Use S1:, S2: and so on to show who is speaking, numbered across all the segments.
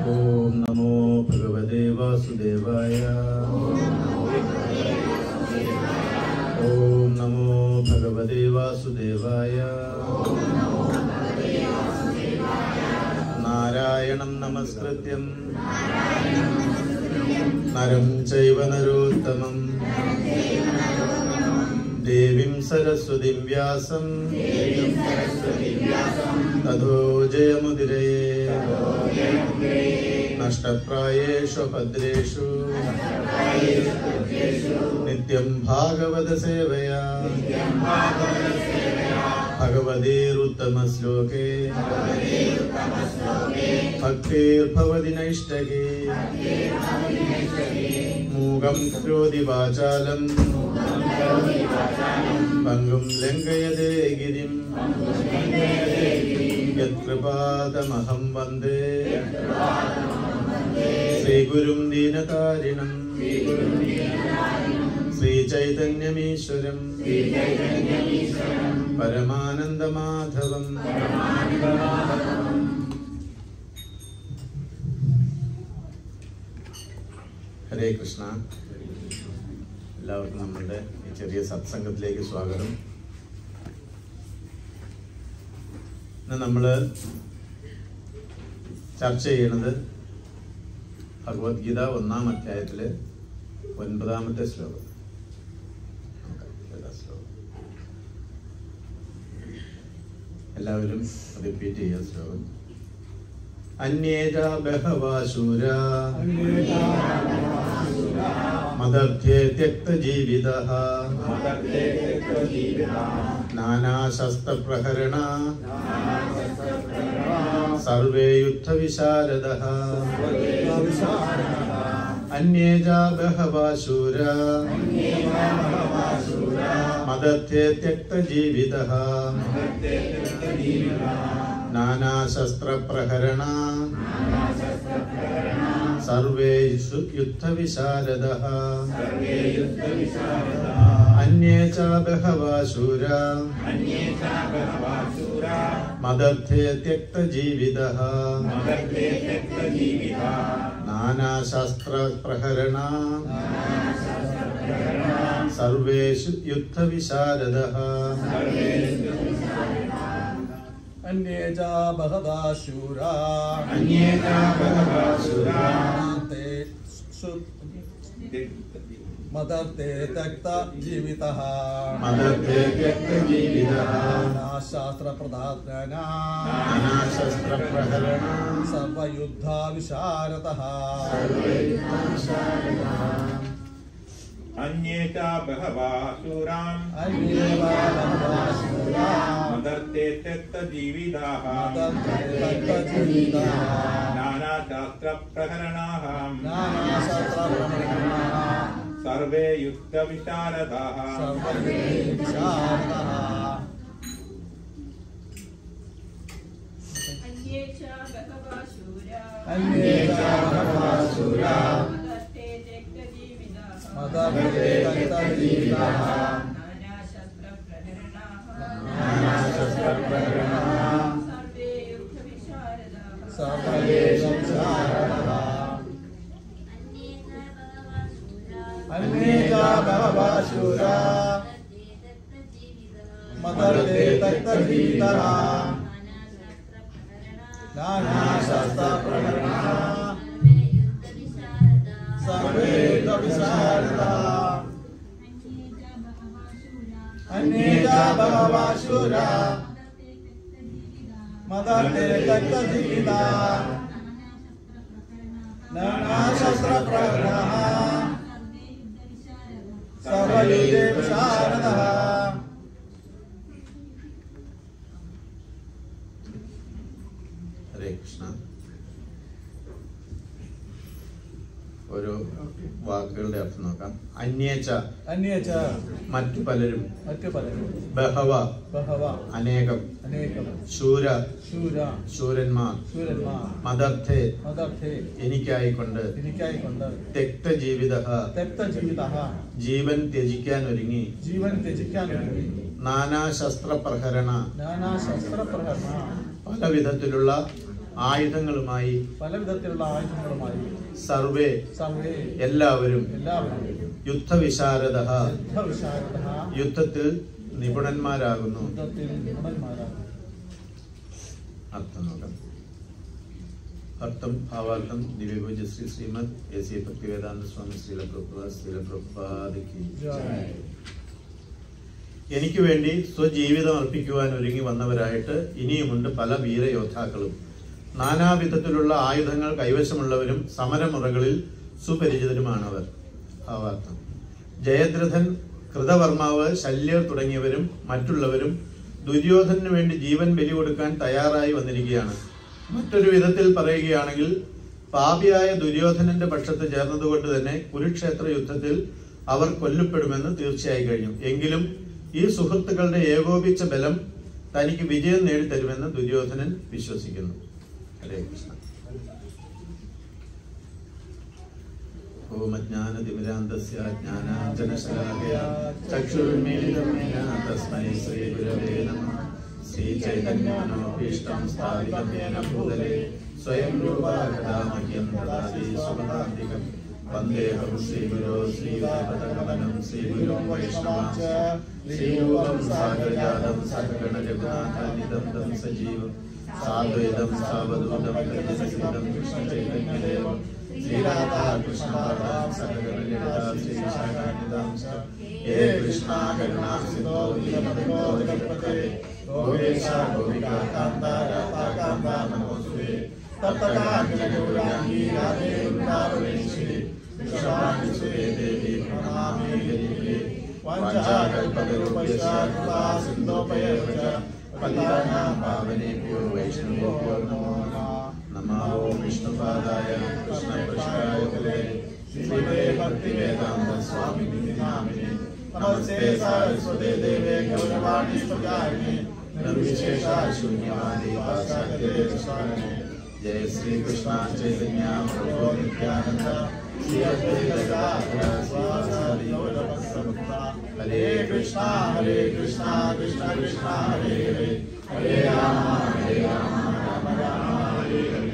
S1: ഓം നമോ ഭഗവതേ വാസുദേവായ ഓം നമോ ഭഗവതേ വാസുദേവായ നാരായണം നമസ്കൃത്യം നരം ചൈവ നരോത്തമം ദേവീം സരസ്വതിം വ്യാസം തഥോ ജയമുദിരയേ നഷ്ടപ്രായേഷു ഭദ്രേഷു നിത്യം ഭാഗവത സേവയാ ഭഗവതീരുത്തമശ്ലോകേ ഭക്തിർഭവതി നൈഷ്ടകേ മൂകം കരോതി വാചാലം പങ്കും ലംഘയതേ ഗിരിം യത്കൃപാദമഹം വന്ദേ ശ്രീഗുരും ദീനതാരിണം ശ്രീചൈതന്യമീശ്വരം പരമാനന്ദമാധവം ഹരേ കൃഷ്ണ എല്ലാവർക്കും നമ്മളുടെ ഈ ചെറിയ സത്സംഗത്തിലേക്ക് സ്വാഗതം ഇന്ന് നമ്മൾ ചർച്ച ചെയ്യണത് ഭഗവത്ഗീത ഒന്നാം അധ്യായത്തിലെ ഒൻപതാമത്തെ ശ്ലോകം നോക്കാം, ഏതാ ശ്ലോകം? എല്ലാവരും റിപ്പീറ്റ് ചെയ്യുക ശ്ലോകം അന്യേജ ബഹവാശൂര മദർഥ്യേ ത്യക്തജീവിത നാനാശസ്ത്രപ്രഹരണ സർവേ യുദ്ധവിശാരദ അന്യേജ ബഹവാശൂര മദർഥ്യേ ത്യക്തജീവിത നാനാശസ്ത്രപ്രഹരണ സർവേഷു യുദ്ധവിശാരദ അന്യേ ച ബഹവാ ശൂര മദർത്ഥേ ത്യക്തജീവിത നാനാശസ്ത്രപ്രഹരണ സർവേഷു യുദ്ധവിശാരദ
S2: अन्ये च बहदा शूरा
S1: अन्ये च बहवः शूरा
S2: ते सु मदर्ते त्यक्त जीवितः
S1: മദർത്ഥേ ത്യക്തജീവിതഃ
S2: शास्त्रप्रधात्मना
S1: നാനാശസ്ത്രപ്രഹരണ
S2: सर्वयुद्धाविशारतः
S3: अन्ये च बहवः शूराम्
S2: अन्ये वा बहवः शूरा
S3: मदर्थे त्यक्तजीविताः
S2: मदर्ते त्यक्तजीवितः
S3: नानाशास्त्रप्रहरणाः
S2: नानाशास्त्रप्रधात्मना
S3: सर्वे युद्धविशारदाः
S2: सर्वयुद्धाविशारतः
S4: अन्ये च बहवः शूरा
S2: अन्ये च बहवः शूरा
S4: मदर्थे त्यक्तजीविताः
S2: मदर्ते त्यक्तजीविताः
S4: नानाशस्त्रप्रहरणाः
S1: नानाशस्त्रप्रहरणाः
S4: सर्वे युद्धविशारदाः
S2: सर्वयुद्धाविशारतः अन्ये च बहवः शूरा मदर्ते त्यक्तजीवितः नानाशास्त्रप्रहरणाः सर्वे युद्धविशारदाः अन्ये च बहवः शूरा मदर्ते त्यक्तजीविताः नानाशस्त्रप्रहरणाः सर्वयुद्धे विशारदः
S1: ഹരേ കൃഷ്ണ ഓരോ വാക്കുകളുടെ അർത്ഥം നോക്കാം അന്യേച്ച
S2: अन्ये च
S1: മറ്റു പലരും
S2: മറ്റു പലരും
S1: ബഹവ
S2: ബഹവ
S1: അനേകം
S2: അനേകം
S1: ശൂര
S2: ശൂര
S1: ശൂരന്മാർ
S2: ശൂരന്മാർ
S1: മദർത്ഥേ
S2: മദർത്ഥേ
S1: എനിക്കായിക്കൊണ്ട്
S2: എനിക്കായിക്കൊണ്ട്
S1: തെക്തജീവിത
S2: തെക്തജീവിത
S1: ജീവൻ ത്യജിക്കാൻ ഒരുങ്ങി
S2: ജീവൻ ത്യജിക്കാൻ ഒരുങ്ങി
S1: നാനാശസ്ത്രപ്രഹരണ
S2: നാനാശസ്ത്രപ്രഹരണ
S1: പല വിധത്തിലുള്ള ആയുധങ്ങളുമായി
S2: പല വിധത്തിലുള്ള ആയുധങ്ങളുമായി
S1: സർവേ
S2: സർവേ
S1: എല്ലാവരും
S2: എല്ലാവരും
S1: യുദ്ധവിശാരദ
S2: യുദ്ധവിശാരദ
S1: യുദ്ധത്തിൽ നിപുണന്മാരാകുന്നു
S2: യുദ്ധത്തിൽ നിപുണന്മാരാണ്
S1: അർത്ഥം നോക്കാം അർത്ഥം ഭാവാർത്ഥം ദിവ്യപൂജ ശ്രീ ശ്രീമദ് എ സി ഭക്തിവേദാന്ത സ്വാമി ശ്രീലപ്രഭ ശ്രീലപ്രഭാദിക്ക്
S2: ജയ്.
S1: എനിക്ക് വേണ്ടി സ്വജീവിതം അർപ്പിക്കുവാൻ ഒരുങ്ങി വന്നവരായിട്ട് ഇനിയുമുണ്ട് പല വീരയോദ്ധാക്കളും നാനാവിധത്തിലുള്ള ആയുധങ്ങൾ കൈവശമുള്ളവരും സമരമുറകളിൽ സുപരിചിതരുമാണവർ ഭാവാർത്ഥം ജയദ്രഥൻ കൃതവർമാവ് ശല്യർ തുടങ്ങിയവരും മറ്റുള്ളവരും ദുര്യോധനു വേണ്ടി ജീവൻ ബലി കൊടുക്കാൻ തയ്യാറായി വന്നിരിക്കുകയാണ് മറ്റൊരു വിധത്തിൽ പറയുകയാണെങ്കിൽ പാപിയായ ദുര്യോധനന്റെ പക്ഷത്ത് ചേർന്നതുകൊണ്ട് തന്നെ കുരുക്ഷേത്ര യുദ്ധത്തിൽ അവർ കൊല്ലപ്പെടുമെന്ന് തീർച്ചയായി കഴിഞ്ഞു എങ്കിലും ഈ സുഹൃത്തുക്കളുടെ ഏകോപിച്ച ബലം തനിക്ക് വിജയം നേടിത്തരുമെന്ന് ദുര്യോധനൻ വിശ്വസിക്കുന്നു ഹരേ കൃഷ്ണ ഓമജ്ഞാനതിമിരാന്തസ്യ ജ്ഞാനാഞ്ജനശലാകയ ചക്ഷുർമീലിതം മേന തസ്മൈ ശ്രീഗുരവേ നമഃ ശ്രീചൈതന്യാനോപീഷ്ടം സ്ഥാപിതം യേന ഭൂതലേ സ്വയം രൂപാകഥാമഹ്യം ദദാതി സുഖാന്തികം വന്ദേഹം ശ്രീഗുരോ ശ്രീവാപദകമനം ശ്രീഗുരും വൈഷ്ണവാംശ ശ്രീരൂപം സാഗരജാതം സകഗണജഗുനാഥാനിതം തം സജീവം സാദ്വൈതം സാവധൂതം ഗജനസിതം കൃഷ്ണചൈതന്യദേവം ശ്രീരാധാ കൃഷ്ണപാദാം സകഗണലളിതാ ശ്രീശാഖാനിതാംശ ഹേ കൃഷ്ണ കരുണാ സിന്ധോ ദീനബന്ധോ ജഗത്പതേ ഗോപേശ ഗോപികാ കാന്ത രാധാ കാന്ത നമോസ്തുതേ തപ്തകാഞ്ജനഗൗരാംഗീ രാധേ വൃന്ദാവനേശ്വരി വിശ്വാമിസുതേ ദേവി പ്രണമാമി ഗരികേ വാഞ്ചാകൽപതരൂപസ്യ കൃപാ സിന്ധോപയവച പതിതാനാം പാവനേഭ്യോ വൈഷ്ണവേഭ്യോ നമോ നമഃ ഓം വിഷ്ണുപാദായ കൃഷ്ണപൃഷ്ഠായ തലേ ശ്രീമതേ ഭക്തിവേദാന്ത സ്വാമി നാമിനെ നമസ്തേ സാരസ്വതേ ദേവേ ഗൗരവാണി സ്വകാരിണി നിർവിശേഷ ശൂന്യവാദി പാശ്ചാത്യേ ജയ ശ്രീ കൃഷ്ണ ചൈതന്യ പ്രഭോ നിത്യാനന്ദ ശ്രീ അദ്വൈത ഗാധര ശ്രീവാസാദി ഗൗരവസമുക്ത ഹരേ കൃഷ്ണ ഹരേ കൃഷ്ണ കൃഷ്ണ കൃഷ്ണ ഹരേ ഹരേ ഹരേ രാമ ഹരേ രാമ രാമ രാമ ഹരേ ഹരേ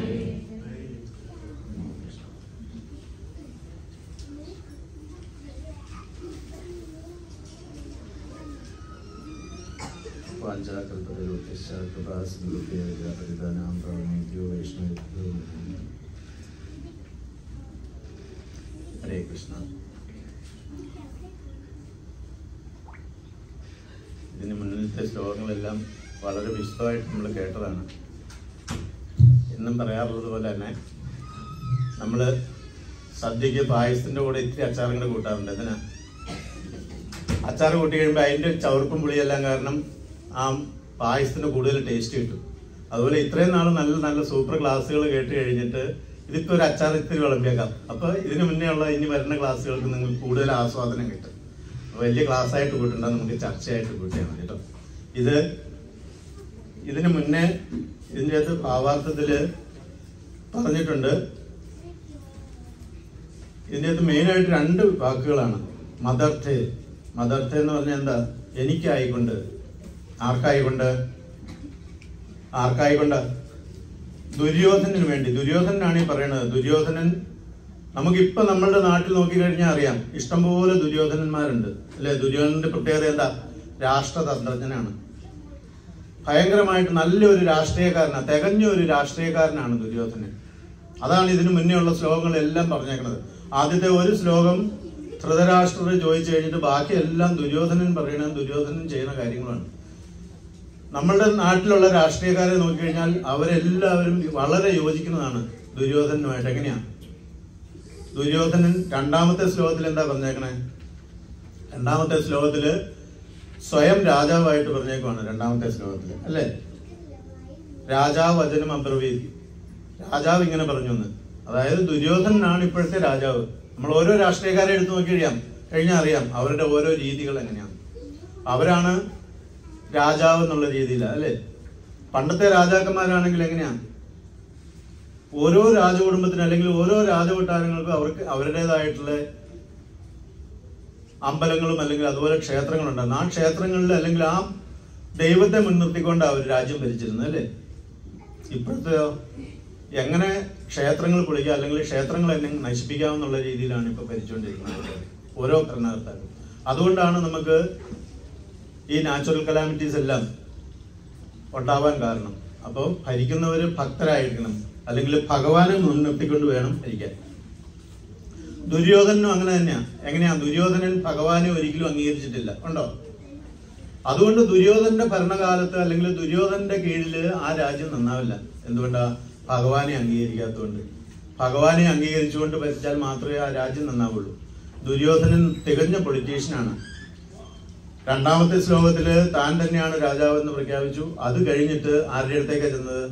S1: വാഞ്ചാകൽപതരോത്യശ്ച കൃപാസിന്ധുഭ്യോ പരിധാനാം പ്രവണേഭ്യോ വൈഷ്ണവേഭ്യോ നമോ ഹരേ കൃഷ്ണ ഇതിന് മുന്നിലത്തെ ശ്ലോകങ്ങളെല്ലാം വളരെ വിശദമായിട്ട് നമ്മൾ കേട്ടതാണ് എന്നും പറയാറുള്ളത് പോലെ തന്നെ നമ്മൾ സദ്യക്ക് പായസത്തിന്റെ കൂടെ ഇത്തിരി അച്ചാറും കൂടെ കൂട്ടാറുണ്ട് എന്തിനാ അച്ചാർ കൂട്ടി കഴിയുമ്പോൾ അതിന്റെ ചവർപ്പും പുളിയെല്ലാം കാരണം ആ പായസത്തിന് കൂടുതൽ ടേസ്റ്റ് കിട്ടും അതുപോലെ ഇത്രയും നാൾ നല്ല നല്ല സൂപ്പർ ക്ലാസ്സുകൾ കേട്ട് കഴിഞ്ഞിട്ട് ഇതിപ്പോ ഒരു അച്ചാർ ഇത്തിരി വിളമ്പിയേക്കാം അപ്പൊ ഇതിന് മുന്നേ ഉള്ള ഇനി വരുന്ന ക്ലാസ്സുകൾക്ക് നിങ്ങൾക്ക് കൂടുതൽ ആസ്വാദനം കിട്ടും അപ്പൊ വലിയ ക്ലാസ് ആയിട്ട് കൂട്ടണ്ട നമുക്ക് ചർച്ചയായിട്ട് കൂട്ടിയാൽ മതി കേട്ടോ ഇത് ഇതിന് മുന്നേ ഇതിൻ്റെ അകത്ത് ഭാവാർത്ഥത്തില് പറഞ്ഞിട്ടുണ്ട് ഇതിൻ്റെ അകത്ത് മെയിനായിട്ട് രണ്ട് വാക്കുകളാണ് മദർത്തെ മദർത്തെ എന്ന് പറഞ്ഞാൽ എന്താ എനിക്കായിക്കൊണ്ട് ആർക്കായിക്കൊണ്ട് ആർക്കായിക്കൊണ്ട് ദുര്യോധനന് വേണ്ടി ദുര്യോധനാണ് ഈ പറയണത് ദുര്യോധനൻ നമുക്കിപ്പൊ നമ്മളുടെ നാട്ടിൽ നോക്കിക്കഴിഞ്ഞാൽ അറിയാം ഇഷ്ടംപോലെ ദുര്യോധനന്മാരുണ്ട് അല്ലെ ദുര്യോധനന്റെ പ്രത്യേകത എന്താ രാഷ്ട്രതന്ത്രജ്ഞനാണ് ഭയങ്കരമായിട്ട് നല്ലൊരു രാഷ്ട്രീയക്കാരനാണ് തികഞ്ഞ ഒരു രാഷ്ട്രീയക്കാരനാണ് ദുര്യോധനൻ അതാണ് ഇതിനു മുന്നേ ഉള്ള ശ്ലോകങ്ങളെല്ലാം പറഞ്ഞേക്കുന്നത് ആദ്യത്തെ ഒരു ശ്ലോകം ധൃതരാഷ്ട്രർ ചോദിച്ചു കഴിഞ്ഞിട്ട് ബാക്കി എല്ലാം ദുര്യോധനൻ പറയണ ദുര്യോധനൻ ചെയ്യുന്ന കാര്യങ്ങളാണ് നമ്മളുടെ നാട്ടിലുള്ള രാഷ്ട്രീയക്കാരെ നോക്കിക്കഴിഞ്ഞാൽ അവരെല്ലാവരും വളരെ യോജിക്കുന്നതാണ് ദുര്യോധനുമായിട്ട് എങ്ങനെയാ ദുര്യോധനൻ രണ്ടാമത്തെ ശ്ലോകത്തിൽ എന്താ പറഞ്ഞേക്കണേ രണ്ടാമത്തെ ശ്ലോകത്തില് സ്വയം രാജാവായിട്ട് പറഞ്ഞേക്കുവാണ് രണ്ടാമത്തെ ശ്ലോകത്തില് അല്ലേ രാജാവ് വചനം അബ്രവീതി രാജാവ് ഇങ്ങനെ പറഞ്ഞു എന്ന് അതായത് ദുര്യോധനനാണ് ഇപ്പോഴത്തെ രാജാവ് നമ്മൾ ഓരോ രാഷ്ട്രീയക്കാരെ എടുത്തു നോക്കി കഴിയാം കഴിഞ്ഞാൽ അറിയാം അവരുടെ ഓരോ രീതികൾ എങ്ങനെയാണ് അവരാണ് രാജാവ് എന്നുള്ള രീതിയിലാണ് അല്ലേ പണ്ടത്തെ രാജാക്കന്മാരാണെങ്കിൽ എങ്ങനെയാ ഓരോ രാജകുടുംബത്തിന് അല്ലെങ്കിൽ ഓരോ രാജകൊട്ടാരങ്ങൾക്കും അവർക്ക് അവരുടേതായിട്ടുള്ള അമ്പലങ്ങളും അല്ലെങ്കിൽ അതുപോലെ ക്ഷേത്രങ്ങളുണ്ടായിരുന്നു ആ ക്ഷേത്രങ്ങളിൽ അല്ലെങ്കിൽ ആ ദൈവത്തെ മുൻനിർത്തിക്കൊണ്ട് അവർ രാജ്യം ഭരിച്ചിരുന്നത് അല്ലേ ഇപ്പോഴത്തെയോ എങ്ങനെ ക്ഷേത്രങ്ങൾ പൊളിക്കുക അല്ലെങ്കിൽ ക്ഷേത്രങ്ങൾ എങ്ങനെ നശിപ്പിക്കാമെന്നുള്ള രീതിയിലാണ് ഇപ്പൊ ഭരിച്ചുകൊണ്ടിരിക്കുന്നത് ഓരോ ഭരണകർത്താക്കളും അതുകൊണ്ടാണ് നമുക്ക് ഈ നാച്ചുറൽ കലാമിറ്റീസ് എല്ലാം ഉണ്ടാവാൻ കാരണം അപ്പോൾ ഭരിക്കുന്നവർ ഭക്തരായിരിക്കണം അല്ലെങ്കിൽ ഭഗവാനെ മുൻനിർത്തിക്കൊണ്ട് വേണം ഭരിക്കാൻ ദുര്യോധനും അങ്ങനെ തന്നെയാ എങ്ങനെയാ ദുര്യോധനൻ ഭഗവാനെ ഒരിക്കലും അംഗീകരിച്ചിട്ടില്ല ഉണ്ടോ അതുകൊണ്ട് ദുര്യോധനന്റെ ഭരണകാലത്ത് അല്ലെങ്കിൽ ദുര്യോധനന്റെ കീഴിൽ ആ രാജ്യം നന്നാവില്ല എന്തുകൊണ്ടാ ഭഗവാനെ അംഗീകരിക്കാത്തതുകൊണ്ട് ഭഗവാനെ അംഗീകരിച്ചുകൊണ്ട് ഭരിച്ചാൽ മാത്രമേ ആ രാജ്യം നന്നാവുള്ളൂ ദുര്യോധനൻ തികഞ്ഞ പൊളിറ്റീഷ്യനാണ് രണ്ടാമത്തെ ശ്ലോകത്തില് താൻ തന്നെയാണ് രാജാവ് എന്ന് പ്രഖ്യാപിച്ചു അത് കഴിഞ്ഞിട്ട് ആരുടെ അടുത്തേക്കാ ചെന്നത്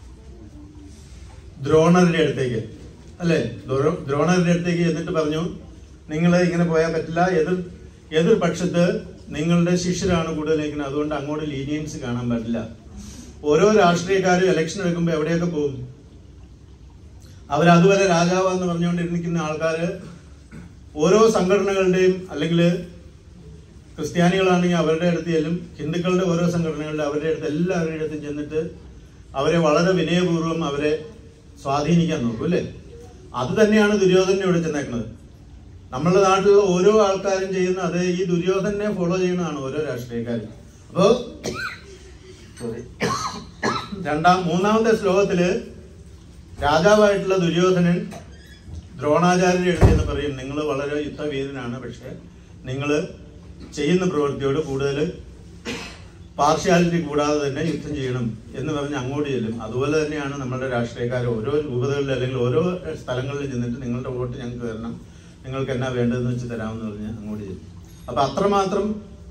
S1: ദ്രോണരുടെ അടുത്തേക്ക് അല്ലേ ദ്രോ- ദ്രോണരുടെ അടുത്തേക്ക് എന്നിട്ട് പറഞ്ഞു നിങ്ങൾ ഇങ്ങനെ പോയാൽ പറ്റില്ല എതിർ എതിർ പക്ഷത്ത് നിങ്ങളുടെ ശിഷ്യരാണ് കൂടുതൽ നിൽക്കുന്നത് അതുകൊണ്ട് അങ്ങോട്ട് ലീനിയൻസ് കാണാൻ പറ്റില്ല ഓരോ രാഷ്ട്രീയക്കാരും ഇലക്ഷൻ എടുക്കുമ്പോൾ എവിടെയൊക്കെ പോകും അവർ അതുവരെ രാജാവെന്ന് പറഞ്ഞുകൊണ്ടിരിക്കുന്ന ആൾക്കാര് ഓരോ സംഘടനകളുടെയും അല്ലെങ്കിൽ ക്രിസ്ത്യാനികളാണെങ്കിൽ അവരുടെ അടുത്ത് ചെല്ലും ഹിന്ദുക്കളുടെ ഓരോ സംഘടനകളുടെ അവരുടെ അടുത്ത് എല്ലാവരുടെ അടുത്തും ചെന്നിട്ട് അവരെ വളരെ വിനയപൂർവ്വം അവരെ സ്വാധീനിക്കാൻ നോക്കും അല്ലേ അത് തന്നെയാണ് ദുര്യോധനൻ ഇവിടെ ചെന്നേക്കുന്നത് നമ്മുടെ നാട്ടിലുള്ള ഓരോ ആൾക്കാരും ചെയ്യുന്ന അത് ഈ ദുര്യോധനെ ഫോളോ ചെയ്യുന്നതാണ് ഓരോ രാഷ്ട്രീയക്കാരും അപ്പോ sorry. രണ്ടാം മൂന്നാമത്തെ ശ്ലോകത്തില് രാജാവായിട്ടുള്ള ദുര്യോധനൻ ദ്രോണാചാര്യരുടെ അടുത്ത് എന്ന് പറയും നിങ്ങൾ വളരെ യുദ്ധവീരനാണ് പക്ഷെ നിങ്ങൾ ചെയ്യുന്ന പ്രവൃത്തിയോട് കൂടുതൽ പാർഷ്യാലിറ്റി കൂടാതെ തന്നെ യുദ്ധം ചെയ്യണം എന്ന് പറഞ്ഞ് അങ്ങോട്ട് ചെല്ലും അതുപോലെ തന്നെയാണ് നമ്മുടെ രാഷ്ട്രീയക്കാർ ഓരോ രൂപതകളിൽ അല്ലെങ്കിൽ ഓരോ സ്ഥലങ്ങളിൽ ചെന്നിട്ട് നിങ്ങളുടെ വോട്ട് ഞങ്ങൾക്ക് തരണം നിങ്ങൾക്ക് എന്നാ വേണ്ടതെന്ന് വെച്ച് തരാമെന്ന് പറഞ്ഞ് അങ്ങോട്ട് ചെല്ലും അപ്പൊ അത്രമാത്രം